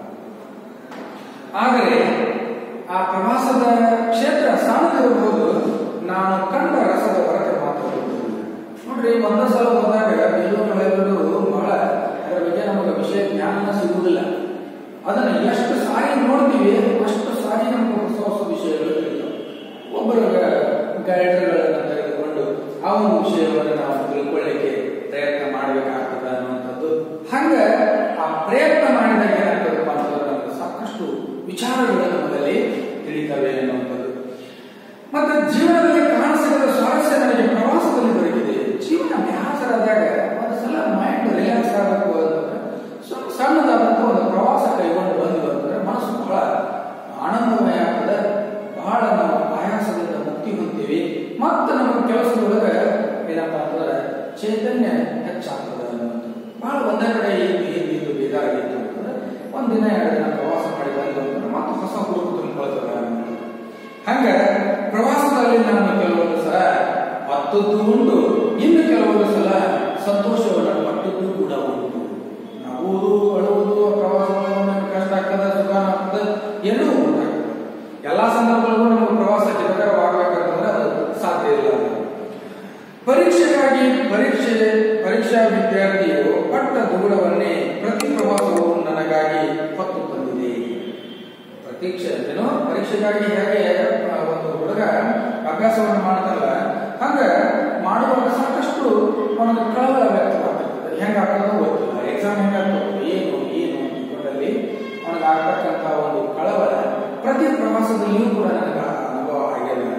ಆದರೆ ಆ ಪ್ರವಾಸದ ಕ್ಷೇತ್ರ ಸಣ್ಣದಿರಬಹುದು ನಾನು ಕಂಡ ರಸದ ಹೊರಗೆ ಮಾತ್ರ ಗೊತ್ತಿಲ್ಲ. ನೋಡ್ರಿ ಒಂದ ಸಲ ಹೋದಾಗ ಬೇಲೂರು ಹಳೆಬೀಡು ಬಹಳ ಅದರ ಬಗ್ಗೆ ನಮಗೆ ವಿಷಯ ಜ್ಞಾನ ಸಿಗುವುದಿಲ್ಲ ಅದನ್ನ ಎಷ್ಟು ಸಾರಿ ನೋಡ್ತೀವಿ ಅಷ್ಟು ಸಾರಿ ನಮಗೆ ಹೊಸ ಹೊಸ ವಿಷಯಗಳು ತಿಳಿತಾವೆ ಒಬ್ಬರ ಗೈಡರ್ಗಳನ್ನು ತೆಗೆದುಕೊಂಡು ಆ ಒಂದು ವಿಷಯವನ್ನು ನಾವು ತಿಳ್ಕೊಳ್ಳಿಕ್ಕೆ ಪ್ರಯತ್ನ ಮಾಡಬೇಕಾಗ್ತದೆ ಅನ್ನುವಂಥದ್ದು ಹಂಗ ಆ ಪ್ರಯತ್ನ ಮಾಡಿದಾಗ ಏನಾಗ್ತದಪ್ಪ ಅಂತಂದ್ರೆ ನಮಗೆ ಸಾಕಷ್ಟು ವಿಚಾರಗಳು ನಮ್ಮಲ್ಲಿ ತಿಳಿತವೆ ಅನ್ನುವಂಥದ್ದು ಮತ್ತೆ ಜೀವನದಲ್ಲಿ ಕಾಣಿಸಿದ ಸ್ವಾರಸ್ಯ ನನಗೆ ಪ್ರವಾಸದಲ್ಲಿ ದೊರಕಿದೆ ಜೀವನ ಬೇಸರಾದಾಗ ಒಂದು ಸಲ ಮೈಂಡ್ ರಿಲ್ಯಾಕ್ಸ್ ಆಗಬೇಕು ಅಂತಂದ್ರೆ ಸ್ವಲ್ಪ ಸಣ್ಣದಾದಂಥ ಒಂದು ಪ್ರವಾಸ ಕೈಗೊಂಡು ಬಂದು ಅಂತಂದ್ರೆ ಮನಸ್ಸು ಬಹಳ ಆನಂದಮಯ ಆಗ್ತದೆ ಬಹಳ ನಾವು ಆಯಾಸದಿಂದ ಮುಕ್ತಿ ಹೊಂದ್ತೀವಿ ಮತ್ತೆ ನಮ್ಮ ಕೆಲಸದೊಳಗೆ ಏನಪ್ಪ ಅಂತಂದ್ರೆ ಚೈತನ್ಯ ಹೆಚ್ಚಾಗ್ತದೆ ಅನ್ನೋದು ಬಹಳ ಒಂದೇ ಕಡೆ ಇದ್ದು ಇದ್ದು ಇದ್ದು ಬೇಜಾರಾಗಿತ್ತು ಅಂತಂದ್ರೆ ಒಂದಿನ ಎರಡು ದಿನ ಪ್ರವಾಸ ಮಾಡಿ ಬಂದು ಅಂತಂದ್ರೆ ಮತ್ತೆ ಹೊಸ ಹುಡುಕು ತುಂಬಿಕೊಳ್ತದೆ ಅನ್ನೋದು ಹಂಗ ಪ್ರವಾಸದಲ್ಲಿ ನಾನು ಕೆಲವೊಂದು ಸಲ ಹತ್ತದ್ದು ಉಂಟು ಇನ್ನು ಕೆಲವೊಂದು ಸಲ ಸಂತೋಷವನ್ನು ಪಟ್ಟದ್ದು ಕೂಡ ಉಂಟು ನಗುವುದು ಅಳುವುದು ಪ್ರವಾಸದಲ್ಲಿ ಒಮ್ಮೊಮ್ಮೆ ಕಷ್ಟ ಆಗ್ತದೆ ಸುಖ ಆಗ್ತದೆ ಎರಡೂ ಉಂಟಾಗ್ತದೆ ಎಲ್ಲಾ ಸಂದರ್ಭದಲ್ಲೂ ನಮಗೆ ಪ್ರವಾಸ ಹಿತಕರವಾಗಬೇಕಂತಂದ್ರೆ ಅದು ಸಾಧ್ಯ ಇಲ್ಲ ಪರೀಕ್ಷೆಗಾಗಿ ಪರೀಕ್ಷೆ ಪರೀಕ್ಷಾ ವಿದ್ಯಾರ್ಥಿಯು ಪಟ್ಟ ದುಗುಡವನ್ನೇ ಪ್ರತಿ ಪ್ರವಾಸವು ನನಗಾಗಿ ಹೊತ್ತು ತಂದಿದೆ ಪ್ರತೀಕ್ಷೆ ಏನೋ ಪರೀಕ್ಷೆಗಾಗಿ ಹೇಗೆ ಆ, ಒಂದು ಹುಡುಗ ಅಭ್ಯಾಸವನ್ನು ಮಾಡ್ತಾರಲ್ಲ ಹಂಗ ಮಾಡುವಾಗ ಸಾಕಷ್ಟು ಅವನಿಗೆ ಕಳವಳ ವ್ಯಕ್ತವಾಗ್ತದೆ ಹೆಂಗಾಗ್ತದೋ ಗೊತ್ತಿಲ್ಲ ಎಕ್ಸಾಮ್ ಹೆಂಗಾಗ್ತದೆ ಏನು ಏನು ಅಂದ್ಕೊಂಡಲ್ಲಿ ಅವನಿಗೆ ಆಗ್ತಕ್ಕಂಥ ಒಂದು ಕಳವಳ ಪ್ರತಿ ಪ್ರವಾಸದಲ್ಲಿಯೂ ಕೂಡ ನನಗೆ ಆ ಅನುಭವ ಆಗಿದೆ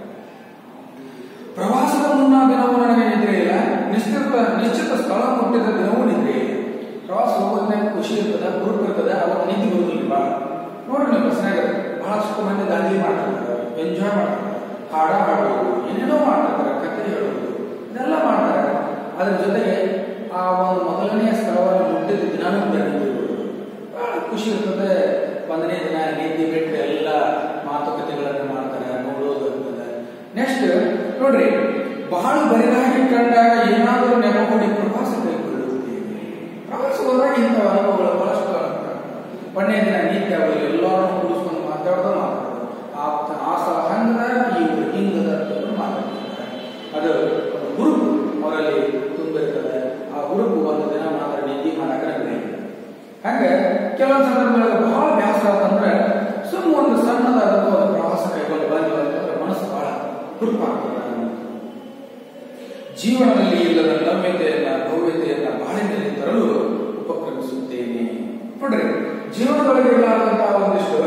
ಪ್ರವಾಸದ ಮುನ್ನ ದಿನವೂ ನನಗೆ ನಿದ್ರೆ ಇಲ್ಲ ನಿಶ್ಚಿತ ನಿಶ್ಚಿತ ಸ್ಥಳ ಮುಟ್ಟಿದ ದಿನವೂ ನಿದ್ರೆ ಇಲ್ಲ ಪ್ರವಾಸ ಹೋಗೋದ್ನಾಗ ಖುಷಿ ಇರ್ತದ ಹುರುಪು ಇರ್ತದ ಅವತ್ತು ನಿದ್ದೆ ಬರುದಿಲ್ವಾ ನೋಡ್ರಿ ನೀವು ಬಸ್ನಾಗ ಬಹಳಷ್ಟು ಮಂದಿ ದಾಂಧಲಿ ಮಾಡ್ತಿರ್ತಾರೆ ಎಂಜಾಯ್ ಮಾಡ್ತಾರೆ ಹಾಡ ಹಾಡೋದು ಏನೇನೋ ಮಾಡ್ತಿರ್ತಾರೆ ಕತೆ ಹೇಳೋದು ಇದೆಲ್ಲ ಮಾಡ್ತಾರೆ ಅದ್ರ ಜೊತೆಗೆ ಆ ಒಂದು ಮೊದಲನೆಯ ಸ್ಥಳವನ್ನು ಮುಟ್ಟಿದ ದಿನಾನೂ ಕೂಡ ನಿದ್ದೆ ಬರೋದು ಬಹಳ ಖುಷಿ ಇರ್ತದೆ ಒಂದನೇ ದಿನ ನಿದ್ದೆ ಬಿಟ್ಟು ಎಲ್ಲ ಮಾತುಕತೆಗಳನ್ನು ಮಾಡ್ತಾರೆ ನೋಡೋದು ಇರ್ತದೆ ನೆಕ್ಸ್ಟ್ ನೋಡ್ರಿ ಬಹಳ ಬರಿದಾಗಿ ಕಂಡಾಗ ಏನಾದರೂ ನೆಪ ಮಾಡಿ ಪ್ರವಾಸ ಕೈಗೊಳ್ಳುತ್ತೇವೆ ಪ್ರವಾಸ ಹೋದಾಗ ಇಂಥ ಅನುಭವಗಳು ಬಹಳಷ್ಟು ಆಗ್ತವೆ ಒಂದನೇ ದಿನ ನಿತ್ಯ ಅವರು ಎಲ್ಲರೂ ಕೂಡಿಸ್ಕೊಂಡು ಮಾತಾಡೋದು ಮಾತಾಡೋದು ಆ ಆ ಸಹ ಹಂಗದ ಇವರು ಹಿಂಗದ ಅಂತ ಮಾತಾಡ್ತಾರೆ ಅದು ಒಂದು ಹುರುಪು ಅವರಲ್ಲಿ ತುಂಬಿರ್ತದೆ ಆ ಹುರುಪು ಒಂದು ದಿನ ಮಾತ್ರ ನಿದ್ದೆ ಮಾಡಕ್ಕೆ ನಡೆಯುತ್ತೆ ಹಂಗೆ ಕೆಲವೊಂದು ಸಂದರ್ಭಗಳಲ್ಲಿ ಬಹಳ ಬೇಸರ ಅಂತಂದ್ರೆ ಸುಮ್ಮ ಒಂದು ಸಣ್ಣದಾದಂಥ ಒಂದು ಪ್ರವಾಸ ಕೈಗೊಂಡು ಬಂದಿಲ್ಲ ಅಂತಂದ್ರೆ ಮನಸ್ಸು ಬಹಳ ಹುರುಪಾಗ್ತದೆ ಜೀವನದಲ್ಲಿ ಇಲ್ಲದ ನಮ್ಯತೆಯನ್ನ ಭವ್ಯತೆಯನ್ನ ಬಾಳಿನಲ್ಲಿ ತರಲು ಉಪಕ್ರಮಿಸುತ್ತೇನೆ ನೋಡ್ರಿ ಜೀವನದೊಳಗೆ ಇರಲಾದಂತಹ ಒಂದಿಷ್ಟು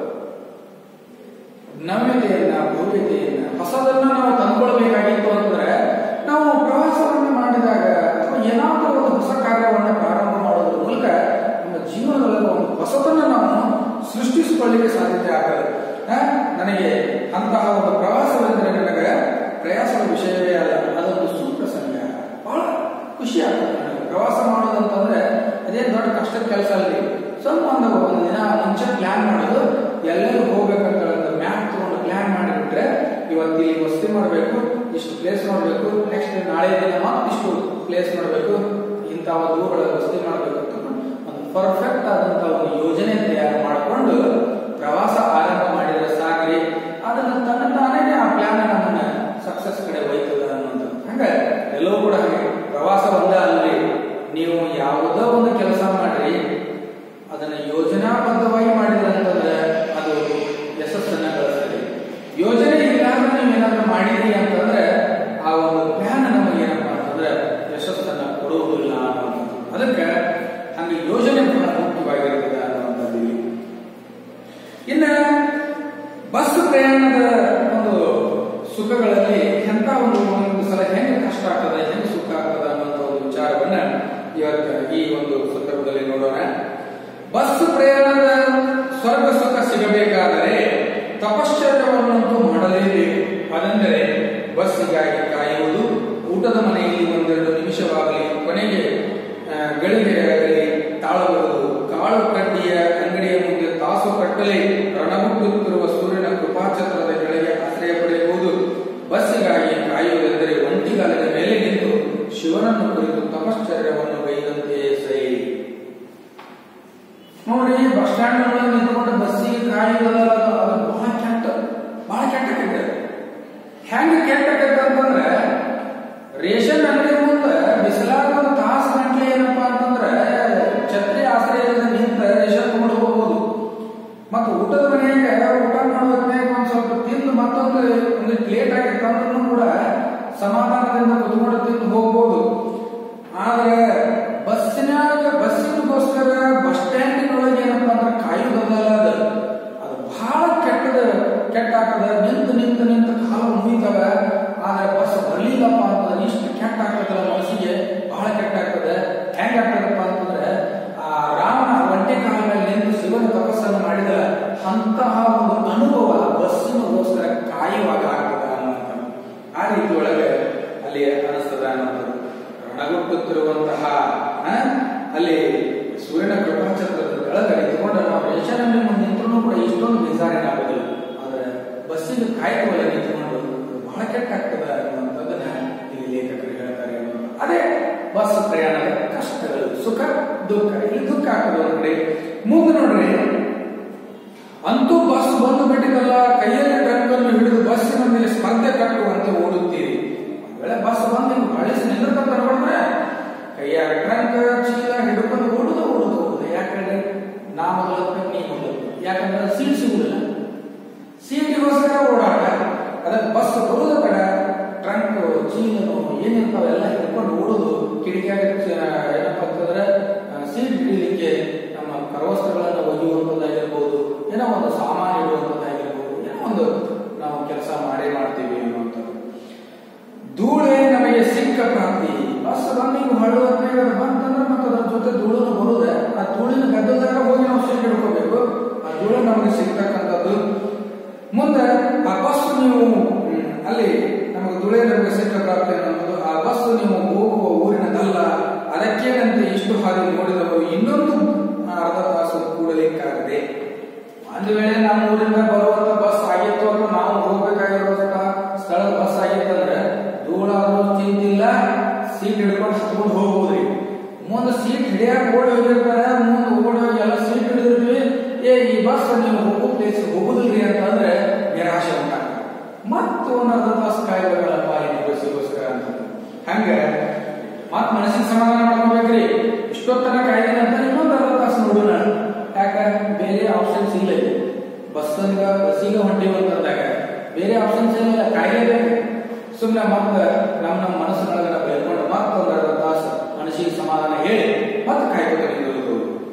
ನಮ್ಯತೆಯನ್ನ ಭವ್ಯತೆಯನ್ನ ಹೊಸದನ್ನ ನಾವು ತಂದ್ಕೊಳ್ಬೇಕಾಗಿತ್ತು ಅಂದ್ರೆ ನಾವು ಪ್ರವಾಸವನ್ನು ಮಾಡಿದಾಗ ಅಥವಾ ಏನಾದರೂ ಒಂದು ಹೊಸ ಕಾರ್ಯವನ್ನು ಪ್ರಾರಂಭ ಮಾಡೋದ್ರ ಮೂಲಕ ನಮ್ಮ ಜೀವನದೊಳಗೆ ಒಂದು ಹೊಸದನ್ನ ನಾವು ಸೃಷ್ಟಿಸಿಕೊಳ್ಳಿಕ್ಕೆ ಸಾಧ್ಯತೆ ಆಗ್ತದೆ ಆ, ನನಗೆ ಅಂತಹ ಒಂದು ಪ್ರವಾಸವೆಂದರೆ ನನಗೆ ಪ್ರಯಾಸದ ವಿಷಯವೇ ಅಲ್ಲ ಅದೊಂದು ಸುಪ್ರಸಂಗ ಬಹಳ ಖುಷಿ ಆಗ್ತದೆ ನನಗೆ ಪ್ರವಾಸ ಮಾಡೋದಂತಂದ್ರೆ ಅದೇನು ದೊಡ್ಡ ಕಷ್ಟದ ಕೆಲಸ ಅಲ್ರಿ ಸ್ವಲ್ಪ ಒಂದು ಒಂದು ದಿನ ಮುಂಚೆ ಪ್ಲಾನ್ ಮಾಡೋದು ಎಲ್ಲೆಲ್ಲೂ ಹೋಗ್ಬೇಕಂತ ಒಂದು ಮ್ಯಾಪ್ ತಗೊಂಡು ಪ್ಲಾನ್ ಮಾಡಿಬಿಟ್ರೆ ಇವತ್ತು ಇಲ್ಲಿ ವಸತಿ ಮಾಡಬೇಕು ಇಷ್ಟು ಪ್ಲೇಸ್ ನೋಡಬೇಕು ನೆಕ್ಸ್ಟ್ ನಾಳೆ ದಿನ ಮತ್ತಿಷ್ಟು ಪ್ಲೇಸ್ ಮಾಡಬೇಕು ಇಂಥ ಒಂದು ಊರುಗಳ ವಸತಿ ಮಾಡಬೇಕು ಅಂತ ಒಂದು ಪರ್ಫೆಕ್ಟ್ ಆದಂತ ಒಂದು ಯೋಜನೆ ತಯಾರು ಮಾಡಿಕೊಂಡು ಪ್ರವಾಸ ಆರಂಭ ಮಾಡಿದ್ರೆ ಸಾಕ್ರಿ ಅದನ್ನ ತನ್ನ ತಾನೇ ಆ ಪ್ಲಾನ್ ನಮ್ಮನ್ನ ಸಕ್ಸಸ್ ಕಡೆ ಒಯ್ತದ ಅನ್ನೋದು ಹಂಗ ಎಲ್ಲವೂ ಕೂಡ ಹಾಗೆ ಪ್ರವಾಸ ಒಂದೇ ಅಲ್ರಿ ನೀವು ಯಾವುದೋ ಒಂದು ಕೆಲಸ ಮಾಡ್ರಿ ಅದನ್ನ ಯೋಜನಾಬದ್ಧವಾಗಿ ಮಾಡಿದ್ರೆ ಅಂತಂದ್ರೆ ಅದು ಯಶಸ್ಸನ್ನ ಗಳಿಸ್ತದೆ ಯೋಜನೆ ಇಲ್ಲಾಂದ್ರೆ ನೀವು ಏನಾದ್ರೂ ಮಾಡಿದ್ರಿ ಅಂತಂದ್ರೆ ಆ ಒಂದು ಪ್ಲಾನ್ ನಮಗೆ ಏನಪ್ಪಾ ಅಂತಂದ್ರೆ ಯಶಸ್ಸನ್ನ ಕೊಡುವುದಿಲ್ಲ ಅನ್ನೋದು ಅದಕ್ಕೆ ಹಂಗೆ ಯೋಜನೆ ಬಹಳ ಮುಖ್ಯವಾಗಿರ್ತದೆ ಅನ್ನುವಂಥದ್ದು ಇಲ್ಲಿ. ಇನ್ನ ಬಸ್ ಪ್ರಯಾಣದ ಒಂದು ಸುಖಗಳಲ್ಲಿ ಎಂತ ಒಂದು ಒಂದು ಸಲ ಹೆಂಗೆ ಕಷ್ಟ ಆಗ್ತದೆ ಹೆಂಗೆ ಸುಖ ಆಗ್ತದೆ ಅನ್ನುವಂಥ ಒಂದು ವಿಚಾರವನ್ನ ಇವತ್ತು ಈ ಒಂದು ಸಂದರ್ಭದಲ್ಲಿ ನೋಡೋಣ ಬಸ್ ಪ್ರಯಾಣದ ಸ್ವರ್ಗ ಸುಖ ಸಿಗಬೇಕಾದರೆ ತಪಶ್ಚರ್ಯವನ್ನಂತೂ ಮಾಡಲೇಬೇಕು ಅದಂದರೆ ಬಸ್ಸಿಗಾಗಿ ಕಾಯುವುದು ಊಟದ ಮನೆಯಲ್ಲಿ ಒಂದೆರಡು ನಿಮಿಷವಾಗಲಿ ಕೊನೆಗೆ ಆ, ಗಳಿಗೆಯಾಗಲಿ ತಾಳಬಹುದು ಕಾಳು ಕಡ್ಡಿಯ ಅಂಗಡಿಯ ಮುಂದೆ ತಾಸು ಕಟ್ಟಲೆ ರಣಗುಟ್ಟುತ್ತಿರುವ ಸೂರ್ಯನ ಕೃಪಾಛತ್ರದ ಕೆಳಗೆ ಆಶ್ರಯ ಪಡೆಯಬಹುದು ಬಸ್ಸಿಗಾಗಿ ಕಾಯುವುದೆಂದರೆ ಒಂಟಿಗಾಲದ ಮೇಲೆ ನಿಂತು ಶಿವನನ್ನು ಕುರಿತು ತಪಶ್ಚರ್ಯವನ್ನು ಗೈದಂತೆ ಸೈ ನೋಡಿ ಬಸ್ ಸ್ಟ್ಯಾಂಡ್ ಒಳಗೆ ನಿಂತ್ಕೊಂಡು ಬಸ್ಸಿಗೆ ಕಾಯುವುದಲ್ಲ ಅದು ಅದು ಬಹಳ ಕೆಟ್ಟ ಬಹಳ ಕೆಟ್ಟ ಕೆಟ್ಟ ಹೆಂಗ ಕೆಟ್ಟ ಕೆಟ್ಟ ಅಂತಂದ್ರೆ ರೇಷನ್ ಅಂಗಡಿ ಮುಂದೆ ಬಿಸಿಲಾಗ ಒಂದು ತಾಸು ಗಂಟ್ಲೆ ಏನಪ್ಪಾ ಅಂತಂದ್ರೆ ಛತ್ರಿ ಆಶ್ರಯದಿಂದ ನಿಂತ ರೇಷನ್ ತಗೊಂಡು ಹೋಗ್ಬೋದು ಮತ್ತು ಊಟದ ಮನೆಯಾಗ ಊಟ ಮಾಡೋದ್ಮೇಲೆ ಒಂದ್ ಸ್ವಲ್ಪ ತಿಂದು ಮತ್ತೊಂದು ಒಂದು ಪ್ಲೇಟ್ ಆಗಿ ತಂದ್ರೂ ಕೂಡ ಸಮಾಧಾನದಿಂದ ಕುತ್ಕೊಂಡು ತಿಂದು ಹೋಗ್ಬೋದು ಆದ್ರೆ ಬಸ್ಸಿನಾಗ ಬಸ್ಸಿನಗೋಸ್ಕರ ಬಸ್ ಸ್ಟ್ಯಾಂಡಿನೊಳಗೆ ಏನಪ್ಪಾ ಅಂದ್ರೆ ಕಾಯುವುದಲ್ಲ ಅದು ಅದು ಬಹಳ ಕೆಟ್ಟದ ಕೆಟ್ಟ ಆಗ್ತದ ನಿಂತು ನಿಂತು ನಿಂತು ಕಾಲು ಮುಗಿತವ ಆದ್ರೆ ಬಸ್ ಬರ್ಲಿಲ್ಲಪ್ಪ ಅಂತಂದ್ರೆ ಇಷ್ಟು ಕೆಟ್ಟ ಆಗ್ತದಲ್ಲ ಮನಸ್ಸಿಗೆ ಬಹಳ ಕೆಟ್ಟ ಆಗ್ತದೆ ಹೆಂಗ್ ಆಗ್ತದಪ್ಪ ಅಂತಂದ್ರೆ ಆ ರಾಮನ ಒಂಟೆ ಕಾಲ ಮೇಲೆ ನಿಂತು ಶಿವನ ತಪಸ್ಸನ್ನು ಮಾಡಿದ ಅಂತಹ ಒಂದು ಅನುಭವ ಬಸ್ಸಿನಗೋಸ್ಕರ ಕಾಯುವಾಗ ಆಗ್ತದ ಅನ್ನುವಂಥ ಆ ರೀತಿ ಒಳಗೆ ಅಲ್ಲಿ ಅನಿಸ್ತದ ಅನ್ನೋದು ರಣಗುಟ್ಟುತ್ತಿರುವಂತಹ ಆ, ಅಲ್ಲಿ ಸೂರ್ಯನ ಕೃಪಾಚಕ್ರದ ಕೆಳಗೆ ನಿಂತ್ಕೊಂಡು ನಾವು ರೇಷನ್ ಅಂಗಡಿ ಮುಂದೆ ನಿಂತ್ರೂ ಕೂಡ ಇಷ್ಟೊಂದು ಬೇಜಾರೇನಾಗೋದಿಲ್ಲ ಆದ್ರೆ ಬಸ್ಸಿಗೆ ಕಾಯ್ದುವಲ್ಲ ನಿಂತ್ಕೊಂಡು ಅದು ಬಹಳ ಕೆಟ್ಟ ಆಗ್ತದ ಅನ್ನುವಂಥದ್ದನ್ನ ಇಲ್ಲಿ ಲೇಖಕರು ಹೇಳ್ತಾರೆ ಅನ್ನೋದು. ಅದೇ ಬಸ್ ಪ್ರಯಾಣದ ಕಷ್ಟಗಳು ಸುಖ ದುಃಖ ಇಲ್ಲಿ ದುಃಖ ಆಗ್ತದೆ ಒಂದ್ ಕಡೆ ಮುಂದೆ ನೋಡ್ರಿ ಅಂತೂ ಬಸ್ ಬಂದು ಬಿಟ್ಟಿದ್ದಲ್ಲ ಪ್ರವಾಸಿಗೋಸ್ಕರ ಓಡಾಟ ಅದಕ್ಕೆ ಬಸ್ ಬರುವುದ ತಡ ಟ್ರಂಕ್ ಚೀಲನು ಏನಿರ್ತಾವೆಲ್ಲ ಹಿಡ್ಕೊಂಡು ಓಡೋದು ಕಿಡಿಕ್ಯಾಗ ಏನಪ್ಪ ಅಂತಂದ್ರೆ ಸೀಟ್ ಹಿಡಿಲಿಕ್ಕೆ ನಮ್ಮ ಕರವಸ್ತ್ರಗಳನ್ನು ಒಗೆಯುವಂಥದ್ದಾಗಿರ್ಬೋದು ಏನೋ ಒಂದು ಸಾಮಾನು ಇಡುವಂಥದ್ದಾಗಿರ್ಬೋದು ಏನೋ ಒಂದು ನಾವು ಕೆಲಸ ಮಾಡೇ ಮಾಡ್ತೀವಿ ಅನ್ನುವಂಥದ್ದು ಧೂಳೇ ನಮಗೆ ಸಿಕ್ಕ ಪ್ರಾಪ್ತಿ ಬಸ್ ರನ್ನಿಂಗ್ ಹೊರಡುವಂತೆ ಬಂತಂದ್ರೆ ಮತ್ತೆ ಅದ್ರ ಜೊತೆ ಧೂಳನ್ನು ಬರುದೆ ಆ ಧೂಳಿನ ಗದ್ದಲದಾಗ ಹೋಗಿ ನಾವು ಸೀಟ್ ಹಿಡ್ಕೋಬೇಕು ಆ ಧೂಳು ನಮಗೆ ಸಿಗ್ತಕ್ಕಂಥದ್ದು ಮುಂದೆ ಆ ಬಸ್ ನೀವು ಹ್ಮ್, ಅಲ್ಲಿ ನಮಗೆ ಧೂಳೇ ನಮಗೆ ಸಿಕ್ಕ ಪ್ರಾಪ್ತಿ ಅನ್ನೋದು ಆ ಬಸ್ ನೀವು ಹೋಗುವ ಊರಿನದಲ್ಲ ಅದಕ್ಕೇನಂತೆ ಇಷ್ಟು ಹಾದಿ ನೋಡಿದವರು ಇನ್ನೊಂದು ಅರ್ಧ ತಾಸು ಕೂಡಲಿಕ್ಕಾಗದೆ ಒಂದು ವೇಳೆ ನಮ್ಮ ಊರಿಂದ ಬರುವಂತ ಬಸ್ ಆಗಿತ್ತು ಅಥವಾ ನಾವು ಹೋಗ್ಬೇಕಾಗಿರುವಂತ ಸ್ಥಳ ಬಸ್ ಆಗಿತ್ತಂದ್ರೆ ಧೂಳಾದ್ರೂ ಚಿಂತಿಲ್ಲ ಸೀಟ್ ಹಿಡ್ಕೊಂಡು ಹತ್ಕೊಂಡು ಹೋಗ್ಬೋದ್ರಿ ಮುಂದೆ ಸೀಟ್ ಹಿಡಿಯಾಕ ಓಡಿ ಹೋಗಿರ್ತಾರೆ ಮುಂದೆ ಓಡಿ ಹೋಗಿ ಎಲ್ಲ ಸೀಟ್ ಹಿಡಿದಿರ್ತೀವಿ ಏ ಈ ಬಸ್ ನೀವು ಹೋಗೋ ಪ್ಲೇಸ್ ಹೋಗುದಿಲ್ರಿ ಅಂತಂದ್ರೆ ನಿರಾಶೆ ಉಂಟಾಗ ಮತ್ತು ಒಂದು ಅರ್ಧ ತಾಸು ಕಾಯ್ಬೇಕಲ್ಲಪ್ಪ ಈ ಬಸ್ಸಿಗೋಸ್ಕರ ಅಂತ ಹಂಗ ಮತ್ ಮನಸ್ಸಿನ ಸಮಾಧಾನ ಮಾಡ್ಕೋಬೇಕ್ರಿ ಇಷ್ಟೊತ್ತನ ಕಾಯ್ದಿನ ಅಂತ ಇನ್ನೊಂದು ಅರ್ಧ ತಾಸು ನೋಡೋಣ ಯಾಕ ಬೇರೆ ಆಪ್ಷನ್ಸ್ ಇಲ್ಲ ಇಲ್ಲಿ ಬಸ್ಸಂಗ ಬಸ್ಸಿಗೆ ಹೊಂಟಿವಿ ಅಂತಂದಾಗ ಬೇರೆ ಆಪ್ಷನ್ಸ್ ಏನಿಲ್ಲ ಕಾಯ್ಲೇಬೇಕು ಸುಮ್ಮನೆ ಮತ್ತೆ ನಮ್ಮ ನಮ್ಮ ಮನಸ್ಸಿನೊಳಗನ ಬೆಳ್ಕೊಂಡು ಮತ್ತೊಂದು ಅರ್ಧ ತಾಸು ಮನಸ್ಸಿಗೆ ಸಮಾಧಾನ ಹೇಳಿ ಮತ್ತೆ ಕಾಯ್ಕೋತ ನಿಂತಿರೋದು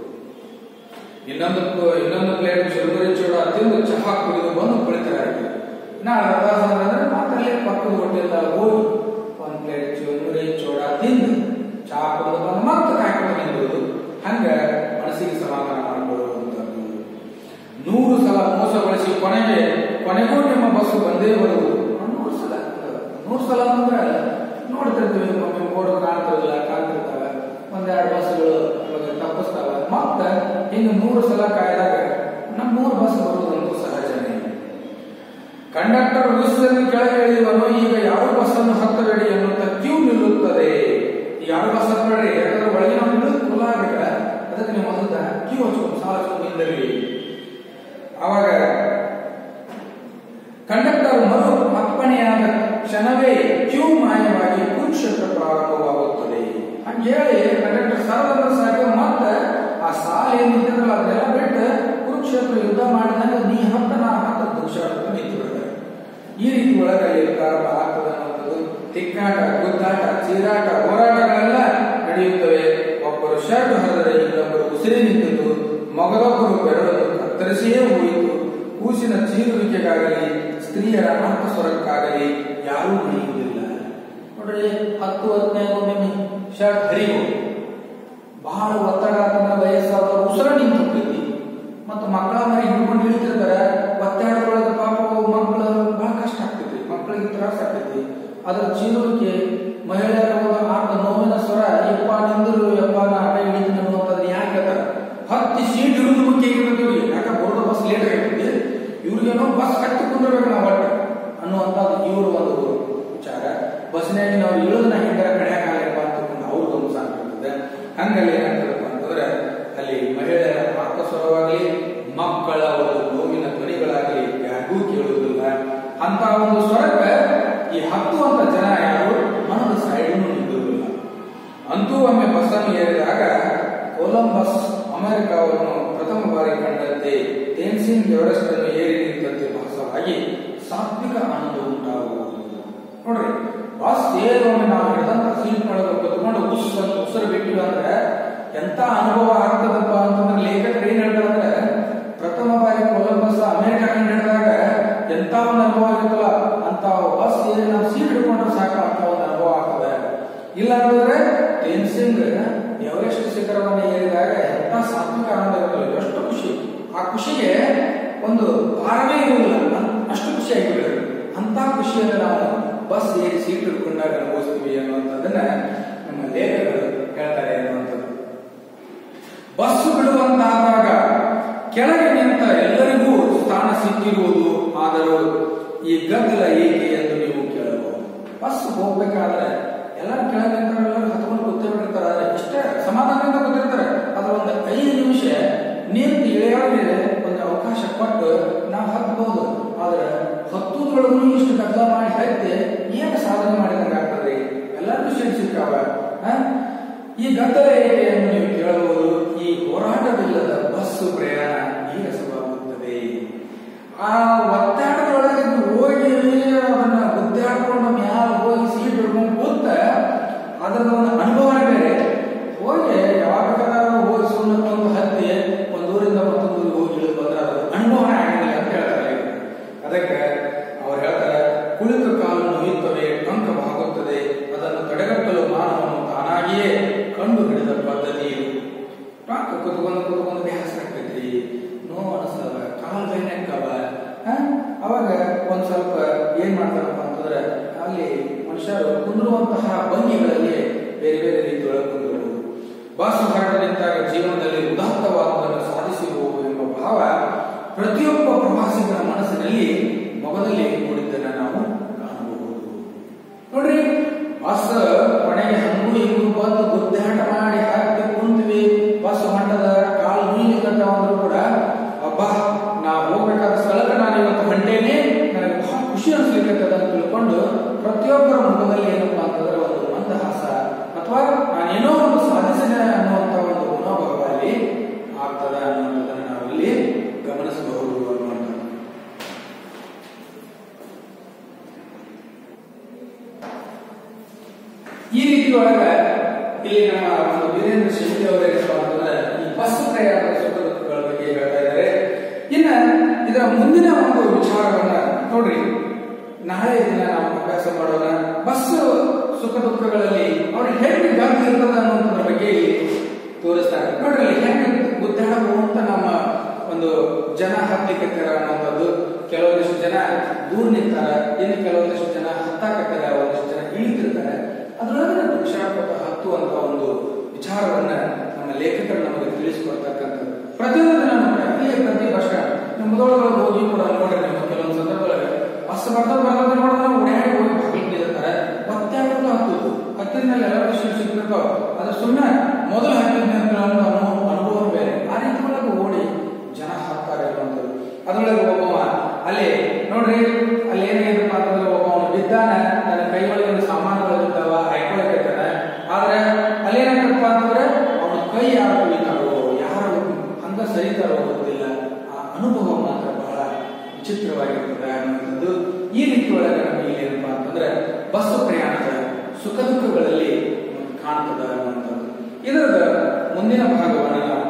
ಇನ್ನೊಂದು ಇನ್ನೊಂದು ಪ್ಲೇಟ್ ಚುರುಮುರಿ ಚೂಡ ತಿಂದು ಚಹಾ ಕುಡಿದು ಬಂದು ಕುಳಿತಾರೆ ನಾ ಅರ್ಧ ತಾಸು ಅಂದ್ರೆ ಮತ್ತೆ ಪಕ್ಕದ ಹೋಟೆಲ್ ಹೋಗಿ ಒಂದ್ ಪ್ಲೇಟ್ ಚುರುಮುರಿ ಚೂಡ ತಿಂದು ಚಹಾ ಕುಡಿದು ಬಂದು ಮತ್ತೆ ಕಾಯ್ಕೊಂಡು ನಿಂತಿರೋದು ಹಂಗ ಮನಸ್ಸಿಗೆ ಸಮಾಧಾನ ಮಾಡಿಕೊಳ್ಳುವಂಥದ್ದು ನೂರು ಸಲ ಮೋಸಗೊಳಿಸಿ ಕೊನೆಗೆ ಕೊನೆಗೂ ನಿಮ್ಮ ಬಸ್ ಬಂದೇ ಬರುವುದು ನೂರು ಸಲ ನೂರು ಸಲ ಅಂದ್ರೆ ನೋಡ್ತಿರ್ತೀವಿ ಒಮ್ಮೆ ಬೋರ್ಡ್ ಕಾಣ್ತಿರಲಿಲ್ಲ ಕಾಣ್ತಿರ್ತಾವೆ ಒಂದೆರಡು ಬಸ್ಗಳು ನಮಗೆ ತಪ್ಪಿಸ್ತಾವೆ ಮತ್ತೆ ಹಿಂಗೆ ನೂರು ಸಲ ಕಾಯ್ದಾಗ ನಮ್ಮ ನೂರು ಬಸ್ ಬರುವುದಂತೂ ಸಹಜನೇ ಕಂಡಕ್ಟರ್ ಉಳಿಸಿದಲ್ಲಿ ಕೆಳಗೆ ಇಳಿಯುವನು ಈಗ ಯಾವ ಬಸ್ ಅನ್ನು ಹತ್ತಬೇಡಿ ಎನ್ನುತ್ತ ಕ್ಯೂ ನಿಲ್ಲುತ್ತದೆ ಈ ಯಾವ ಬಸ್ ಹತ್ತಬೇಡಿ ಯಾಕಂದ್ರೆ ಒಳಗಿನ ನಿಲ್ಲೋದು ಕುಲ ಆಗ್ಬೇಕ ಅದಕ್ಕೆ ನೀವು ಮೊದಲ ಕ್ಯೂ ಹಚ್ಕೊಂಡು ಸಾಲ ಹಚ್ಕೊಂಡು ನಿಂದಿರಿ ಅವಾಗ ಕಂಡಕ್ಟರ್ ಮರು ಅಪ್ಪಣೆಯಾದ ಕ್ಷಣವೇ ಕ್ಯೂ ಮಾಯವಾಗಿ ಕುರುಕ್ಷೇತ್ರ ಪ್ರಾರಂಭವಾಗುತ್ತದೆ ಹಂಗೇಳಿ ಕಂಡಕ್ಟರ್ ಸರಳ ಸಾಗಿ ಮತ್ತೆ ಆ ಸಾಲ ಏನಿದ್ರಲ್ಲ ಅದನ್ನೆಲ್ಲ ಬಿಟ್ಟು ಕುರುಕ್ಷೇತ್ರ ಯುದ್ಧ ಮಾಡಿದಾಗ ನೀ ಹತ್ತ ನಾ ಹತ್ತ ದುಕ್ಷಾಟ ನಿಂತು ಬಿಡ್ತಾರೆ ಈ ರೀತಿ ಒಳಗಲ್ಲಿ ಪ್ರಾರಂಭ ಆಗ್ತದೆ ಅನ್ನೋದು ತಿಕ್ಕಾಟ ಗುದ್ದಾಟ ಚೀರಾಟ ಹೋರಾಟಗಳೆಲ್ಲ ನಡೆಯುತ್ತವೆ ಒಬ್ಬರು ಶರ್ಟ್ ಹರಿದರೆ ಇನ್ನೊಬ್ಬರು ಉಸಿರಿ ನಿಂತಿದ್ದು ಮಗದೊಬ್ಬರು ಬೆರಳನ್ನು ಕತ್ತರಿಸಿಯೇ ಹೋಯಿತು ಕೂಸಿನ ಚೀರುವಿಕೆಗಾಗಲಿ ಸ್ತ್ರೀಯರ ಸ್ವರಕ್ಕಾಗಲಿ ಯಾರೂ ನಡೆಯುವುದಿಲ್ಲ ನೋಡ್ರಿ ಹತ್ತು ಹದಿನೈದು ಒಮ್ಮೆ ಶರ್ಟ್ ಹರಿವು ಬಹಳ ಒತ್ತಡ ಆತನ ವಯಸ್ಸಾದವರು ಉಸಿರ ನಿಂತು ಹೋಗ್ತೈತಿ ಮತ್ತು ಮಕ್ಕಳ ಮರಿ ಹಿಡ್ಕೊಂಡು ಇಳಿತಿರ್ತಾರೆ ಒತ್ತಡದೊಳಗೆ ಪಾಪ ಮಕ್ಕಳು ಬಹಳ ಕಷ್ಟ ಆಗ್ತೈತಿ ಮಕ್ಕಳಿಗೆ ತ್ರಾಸ ಆಗ್ತೈತಿ ಅದ್ರ ಚೀರುವಿಕೆ ಮಹಿಳೆಯರ ಒಂದು ಆಟ ನೋವಿನ ಸ್ವರ ಯಪ್ಪ ನಿಂದರು ಯಪ್ಪ ನಾ ಆಟ ಹಿಡಿತೀನಿ ಅನ್ನುವಂಥದ್ದು ಯಾಕೆ ಹೇಳ್ತಾರೆ ಹತ್ತಿ ಸೀಟ್ ಹಿಡಿದು ಮುಖ್ಯ ಇರ್ಬೇಕು ಯಾಕೆ ಬರೋದು ಬಸ್ ಲೇಟ್ ಆಗಿರ್ತೈತಿ ಇವ್ರಿಗೇನೋ ಬಸ್ ಕಟ್ಟಿ ಕುಂದಿರ್ಬೇಕು ನಾವು ಒಟ್ಟು ಅನ್ನುವಂಥದ್ದು ಇವರು ಒಂದು ವಿಚಾರ ಬಸ್ನಾಗ ನಾವು ಇಳಿದ ಹಿಂಗರ ಕಡೆಯಾಗಲ್ಲಪ್ಪ ಅಂತ ಅವ್ರದ್ದು ಒಂದು ಸಾಕಿರ್ತದೆ ಹಂಗಲ್ಲಿ ಏನಾಗ್ತದಪ್ಪ ಅಂತಂದ್ರೆ ಅಲ್ಲಿ ಮಹಿಳೆಯರ ಆತ್ಮಸ್ವರವಾಗಲಿ ಮಕ್ಕಳ ಒಂದು ನೋವಿನ ಧ್ವನಿಗಳಾಗಲಿ ಯಾರಿಗೂ ಕೇಳುವುದಿಲ್ಲ ಅಂತ ಒಂದು ಸ್ವರಕ್ಕೆ ಈ ಹತ್ತುವಂತ ಜನ ಯಾರು ಮನದ ಸೈಡನ್ನು ನಿಲ್ಲುವುದಿಲ್ಲ ಅಂತೂ ಒಮ್ಮೆ ಬಸ್ಸನ್ನು ಏರಿದಾಗ ಕೊಲಂಬಸ್ ಅಮೆರಿಕವನ್ನು ಪ್ರಥಮ ಬಾರಿ ಕಂಡಂತೆ ತೇನ್ಸಿಂಗ್ ಎವರೆಸ್ಟ್ ಅನ್ನು ಏರಿ ನಿಂತಂತೆ ಭಾಸವಾಗಿ ಸಾತ್ವಿಕ ಆನಂದ ಉಂಟಾಗುವುದು ನೋಡ್ರಿ ಬಸ್ ಏರೊಮ್ಮೆ ನಾವು ಹಿಡಿದಂತ ಸೀಟ್ ಒಳಗೆ ಕುತ್ಕೊಂಡು ಉಸ್ ಅಂತ ಉಸಿರು ಬಿಟ್ಟಿವಿ ಅಂದ್ರೆ ಎಂತ ಅನುಭವ ಆಗ್ತದಪ್ಪ ಅಂತಂದ್ರೆ ಲೇಖಕರು ಏನ್ ಹೇಳ್ತಾರೆ ಅಂದ್ರೆ ಪ್ರಥಮ ಬಾರಿ ಕೊಲಂಬಸ್ ಅಮೆರಿಕ ಕಂಡು ಹಿಡಿದಾಗ ಎಂತ ಒಂದು ಅನುಭವ ಆಗಿತ್ತಲ್ಲ ಅಂತ ಬಸ್ ಏರಿ ನಾವು ಸೀಟ್ ಹಿಡ್ಕೊಂಡ್ರೆ ಸಾಕು ಅಂತ ಒಂದು ಅನುಭವ ಆಗ್ತದೆ ಇಲ್ಲ ಅಂತಂದ್ರೆ ಟೆನ್ಸಿಂಗ್ ಎವರೆಸ್ಟ್ ಶಿಖರವನ್ನು ಏರಿದಾಗ ಎಂತ ಸಾತ್ವಿಕ ಆನಂದ ಇರುತ್ತಲ್ಲ ಎಷ್ಟು ಖುಷಿ ಆ ಖುಷಿಗೆ ಒಂದು ಭಾರವೇ ಇರುವುದಿಲ್ಲ ಅನ್- ಅಷ್ಟು ಖುಷಿ ಆಗಿಬಿಡುತ್ತೆ ಅಂತ ಖುಷಿಯನ್ನು ನಾವು ಬಸ್ ಏರಿ ಸೀಟ್ ಹಿಡ್ಕೊಂಡಾಗ ಅನುಭವಿಸ್ತೀವಿ ಅನ್ನುವಂಥದ್ದನ್ನ ನಮ್ಮ ಲೇಖಕರು ಹೇಳ್ತಾರೆ ಅನ್ನುವಂಥದ್ದು ಬಸ್ ಬಿಡುವಂತಾದಾಗ ಕೆಳಗೆ ನಿಂತ ಎಲ್ಲರಿಗೂ ಸ್ಥಾನ ಸಿಕ್ಕಿರುವುದು ಆದರೂ ಈ ಗದ್ದಲ ಏಕೆ ಎಂದು ನೀವು ಕೇಳಬಹುದು ಬಸ್ ಹೋಗ್ಬೇಕಾದ್ರೆ ಎಲ್ಲರೂ ಕೆಳಗೆ ನಿಂತವರೆಲ್ಲರೂ ಹತ್ಕೊಂಡು ಕೂತೇ ಬಿಟ್ಟಿರ್ತಾರೆ ಆದ್ರೆ ಇಷ್ಟೇ ಸಮಾಧಾನದಿಂದ ಕೂತಿರ್ತಾರೆ ಅದ್ರ ಒಂದು ಐದು ನಿಮಿಷ ನಿಂತು ಇಳಿಯೋರಿಗೆ ಒಂದು ಅವಕಾಶ ಕೊಟ್ಟು ನಾವು ಹತ್ಬಹುದು ಆದ್ರೆ ಹತ್ತುದ್ರೊಳಗೂ ಇಷ್ಟು ಗದ್ದಲ ಮಾಡಿ ಹತ್ತಿ ಏನು ಸಾಧನೆ ಮಾಡಿದಂಗೆ ಆಗ್ತದೆ ಎಲ್ಲರಿಗೂ ಸೀಟ್ ಸಿಕ್ಕಾವ ಆ? ಈ ಗದ್ದಲ ಏಕೆ ಎಂದು ನೀವು ಕೇಳಬಹುದು ಈ ಹೋರಾಟವಿಲ್ಲದ ಬಸ್ಸು ಪ್ರಯಾಣ ನೀರಸವಾಗುತ್ತದೆ ಆ ಒತ್ತಡದೊಳಗೆ ಕುಳಿತ ಕಾಲು ನೋಯುತ್ತವೆ ಟಂಕವಾಗುತ್ತದೆ ಅದನ್ನು ತಡೆಗಟ್ಟಲು ಮಾನವನು ತಾನಾಗಿಯೇ ಕಂಡು ಹಿಡಿದ ಪದ್ಧತಿ ಇದು ಟಂಕ ಕುತ್ಕೊಂಡು ಕುತ್ಕೊಂಡು ಬೇಸರ ಆಗ್ತೈತಿ ನೋವು ಅನಿಸ್ತವ ಕಾಲು ಬೇನೆ ಅಕ್ಕವ ಅವಾಗ ಒಂದ್ ಸ್ವಲ್ಪ ಏನ್ ಮಾಡ್ತಾರಪ್ಪ ಅಂತಂದ್ರೆ ಅಲ್ಲಿ ಮನುಷ್ಯರು ಕುಂದಿರುವಂತಹ ಭಂಗಿಗಳಲ್ಲಿ ಬೇರೆ ಬೇರೆ ರೀತಿಯೊಳಗೆ ಕುಂದಿರುವುದು ಬಸ್ ಹೊರಟ ನಿಂತಾಗ ಜೀವನದಲ್ಲಿ ಉದಾತ್ತವಾದವನ್ನು ಸಾಧಿಸಬಹುದು ಎಂಬ ಭಾವ ಪ್ರತಿಯೊಬ್ಬ ಪ್ರವಾಸಿಗರ ಮನಸ್ಸಿನಲ್ಲಿ ಮೊಗದಲ್ಲಿ ಮೂಡಿದ್ದನ್ನು ನಾವು ಕಾಣಬಹುದು ನೋಡ್ರಿ ಬಸ್ ಕೊನೆಗೆ ಹಂಗು ಹಿಂಗು ಬಂದು ಗುದ್ದಾಟ ಮಾಡಿ ಹಾಕಿ ಕುಂತ್ವಿ ಬಸ್ ಹೊಂಟದ ಕಾಲು ನೀಲಿಕಂತ ಅಂದ್ರು ಕೂಡ ಅಬ್ಬಾ ನಾ ಹೋಗ್ಬೇಕಾದ ಸ್ಥಳಕ್ಕೆ ನಾನು ಇವತ್ತು ಹೊಂಟೇನೆ ನನಗೆ ಬಹಳ ಖುಷಿ ಅನ್ಸ್ಲಿಕ್ಕೆ ಅಂತ ತಿಳ್ಕೊಂಡು ಪ್ರತಿಯೊಬ್ಬರ ಮುಖದಲ್ಲಿ ಏನಪ್ಪಾ ಅಂತಂದ್ರೆ ಒಂದು ಮಂದಹಾಸ ಅಥವಾ ನಾನೇನೋ ಒಂದು ಸಾಧಿಸಿದೆ ಅನ್ನುವಂತ ಒಂದು ಮನೋಭಾವ ಅಲ್ಲಿ ಆಗ್ತದ ಅನ್ನೋದನ್ನ ನಾವು ಇಲ್ಲಿ ಗಮನಿಸಬಹುದು ಅನ್ನುವಂಥದ್ದು ಈ ರೀತಿ ಒಳಗ ಇಲ್ಲಿ ನಮ್ಮ ಒಂದು ವೀರೇಂದ್ರ ಶೆಟ್ಟಿ ಅವರೇನಪ್ಪ ಅಂತಂದ್ರೆ ಈ ಬಸ್ ಪ್ರಯಾಣದ ಸುಖ ದುಃಖಗಳ ಬಗ್ಗೆ ಹೇಳ್ತಾ ಇದ್ದಾರೆ ಇನ್ನ ಇದರ ಮುಂದಿನ ಒಂದು ವಿಚಾರವನ್ನ ನೋಡ್ರಿ ನಾಳೆ ದಿನ ನಾವು ಅಭ್ಯಾಸ ಮಾಡೋಣ ಬಸ್ ಸುಖ ದುಃಖಗಳಲ್ಲಿ ಅವ್ರಿಗೆ ಹೆಂಗೆ ಗಂಟು ಇರ್ತದ ಅನ್ನೋದ್ರ ಬಗ್ಗೆ ಇಲ್ಲಿ ತೋರಿಸ್ತಾರೆ ನೋಡ್ರಿ ಅಲ್ಲಿ ಹೆಂಗೆ ಗುದ್ದಾಡಬಹುದು ನಮ್ಮ ಒಂದು ಜನ ಹತ್ತಲಿಕ್ಕೆ ಅನ್ನುವಂಥದ್ದು ಕೆಲವೊಂದಿಷ್ಟು ಜನ ದೂರ ನಿಂತಾರ ಇನ್ನು ಕೆಲವೊಂದಿಷ್ಟು ಜನ ಹತ್ತಾಕತ್ತಾರ ಒಂದಿಷ್ಟು ಜನ ಇಳಿತಿರ್ತಾರೆ ಅದರೊಳಗೆ ಭಿಕ್ಷಾಪಟ ಹತ್ತುವಂತ ಒಂದು ವಿಚಾರವನ್ನ ನಮ್ಮ ಲೇಖಕರು ನಮಗೆ ತಿಳಿಸಿಕೊಡ್ತಕ್ಕಂಥದ್ದು ಪ್ರತಿಯೊಂದು ದಿನ ನೋಡಿ ಇಲ್ಲಿ ಪ್ರತಿ ವರ್ಷ ನಮ್ಮ ಮುದೋಳಗಳಿಗೆ ಹೋಗಿ ಕೂಡ ನೋಡ್ರಿ ನಿಮ್ಮ ಕೆಲವೊಂದು ಸಂದರ್ಭಗಳಲ್ಲಿ ಬಸ್ ಬರ್ತಾ ಬರೋದ್ರೆ ನೋಡಿದ್ರೆ ಓಡಾಡಿ ಹೋಗಿ ಬಾಗಿಲಿರ್ತಾರೆ ಮತ್ತೆ ಹತ್ತುದು ಹತ್ತುದು ಹತ್ತಿದ ಮೇಲೆ ಎಲ್ಲ ವಿಷಯ ಸಿಗ್ತಿರ್ತಾವ ಅದು ಸುಮ್ಮನೆ ಮೊದಲು ಹತ್ತಿದ ಅನುಭವ ಅನುಭವ ಬೇರೆ ಆ ರೀತಿ ಒಳಗೆ ಓಡಿ ಜನ ಹಾಕ್ತಾರೆ ಅನ್ನುವಂಥದ್ದು ಅದರೊಳಗೆ ಒಬ್ಬವ ಅಲ್ಲಿ ನೋಡ್ರಿ ಅಲ್ಲಿ ಏನಾಗಿದಪ್ಪ ಅಂತಂದ್ರೆ ಒಬ್ಬವನು ಬಿದ್ದಾನ ನನ್ನ ಕೈ ಒಳಗೆ ಒಂದು ಸಾಮಾನುಗಳು ಇರ್ತಾವ ಹಾಕೊಳಕೈತಾನ ಆದ್ರೆ ಅಲ್ಲೇನಾಗತ್ತಪ್ಪ ಅಂತಂದ್ರೆ ಅವನ ಕೈ ಯಾರು ಕುಳಿತಾರೋ ಯಾರು ಹಂಗ ಸರಿತಾರೋ ಗೊತ್ತಿಲ್ಲ ಆ ಅನುಭವ ಮಾತ್ರ ಬಹಳ ವಿಚಿತ್ರವಾಗಿರ್ತದೆ ಅನ್ನುವಂಥದ್ದು ಈ ರೀತಿ ಒಳಗೆ ನಮಗೆ ಇಲ್ಲಿ ಏನಪ್ಪಾ ಅಂತಂದ್ರೆ ಬಸ್ ಪ್ರಯಾಣದ ಸುಖ ದುಃಖಗಳಲ್ಲಿ ನಮಗೆ ಕಾಣ್ತದ ಅನ್ನುವಂಥದ್ದು ಇದರ ಮುಂದಿನ ಭಾಗವನ್ನು ನಾವು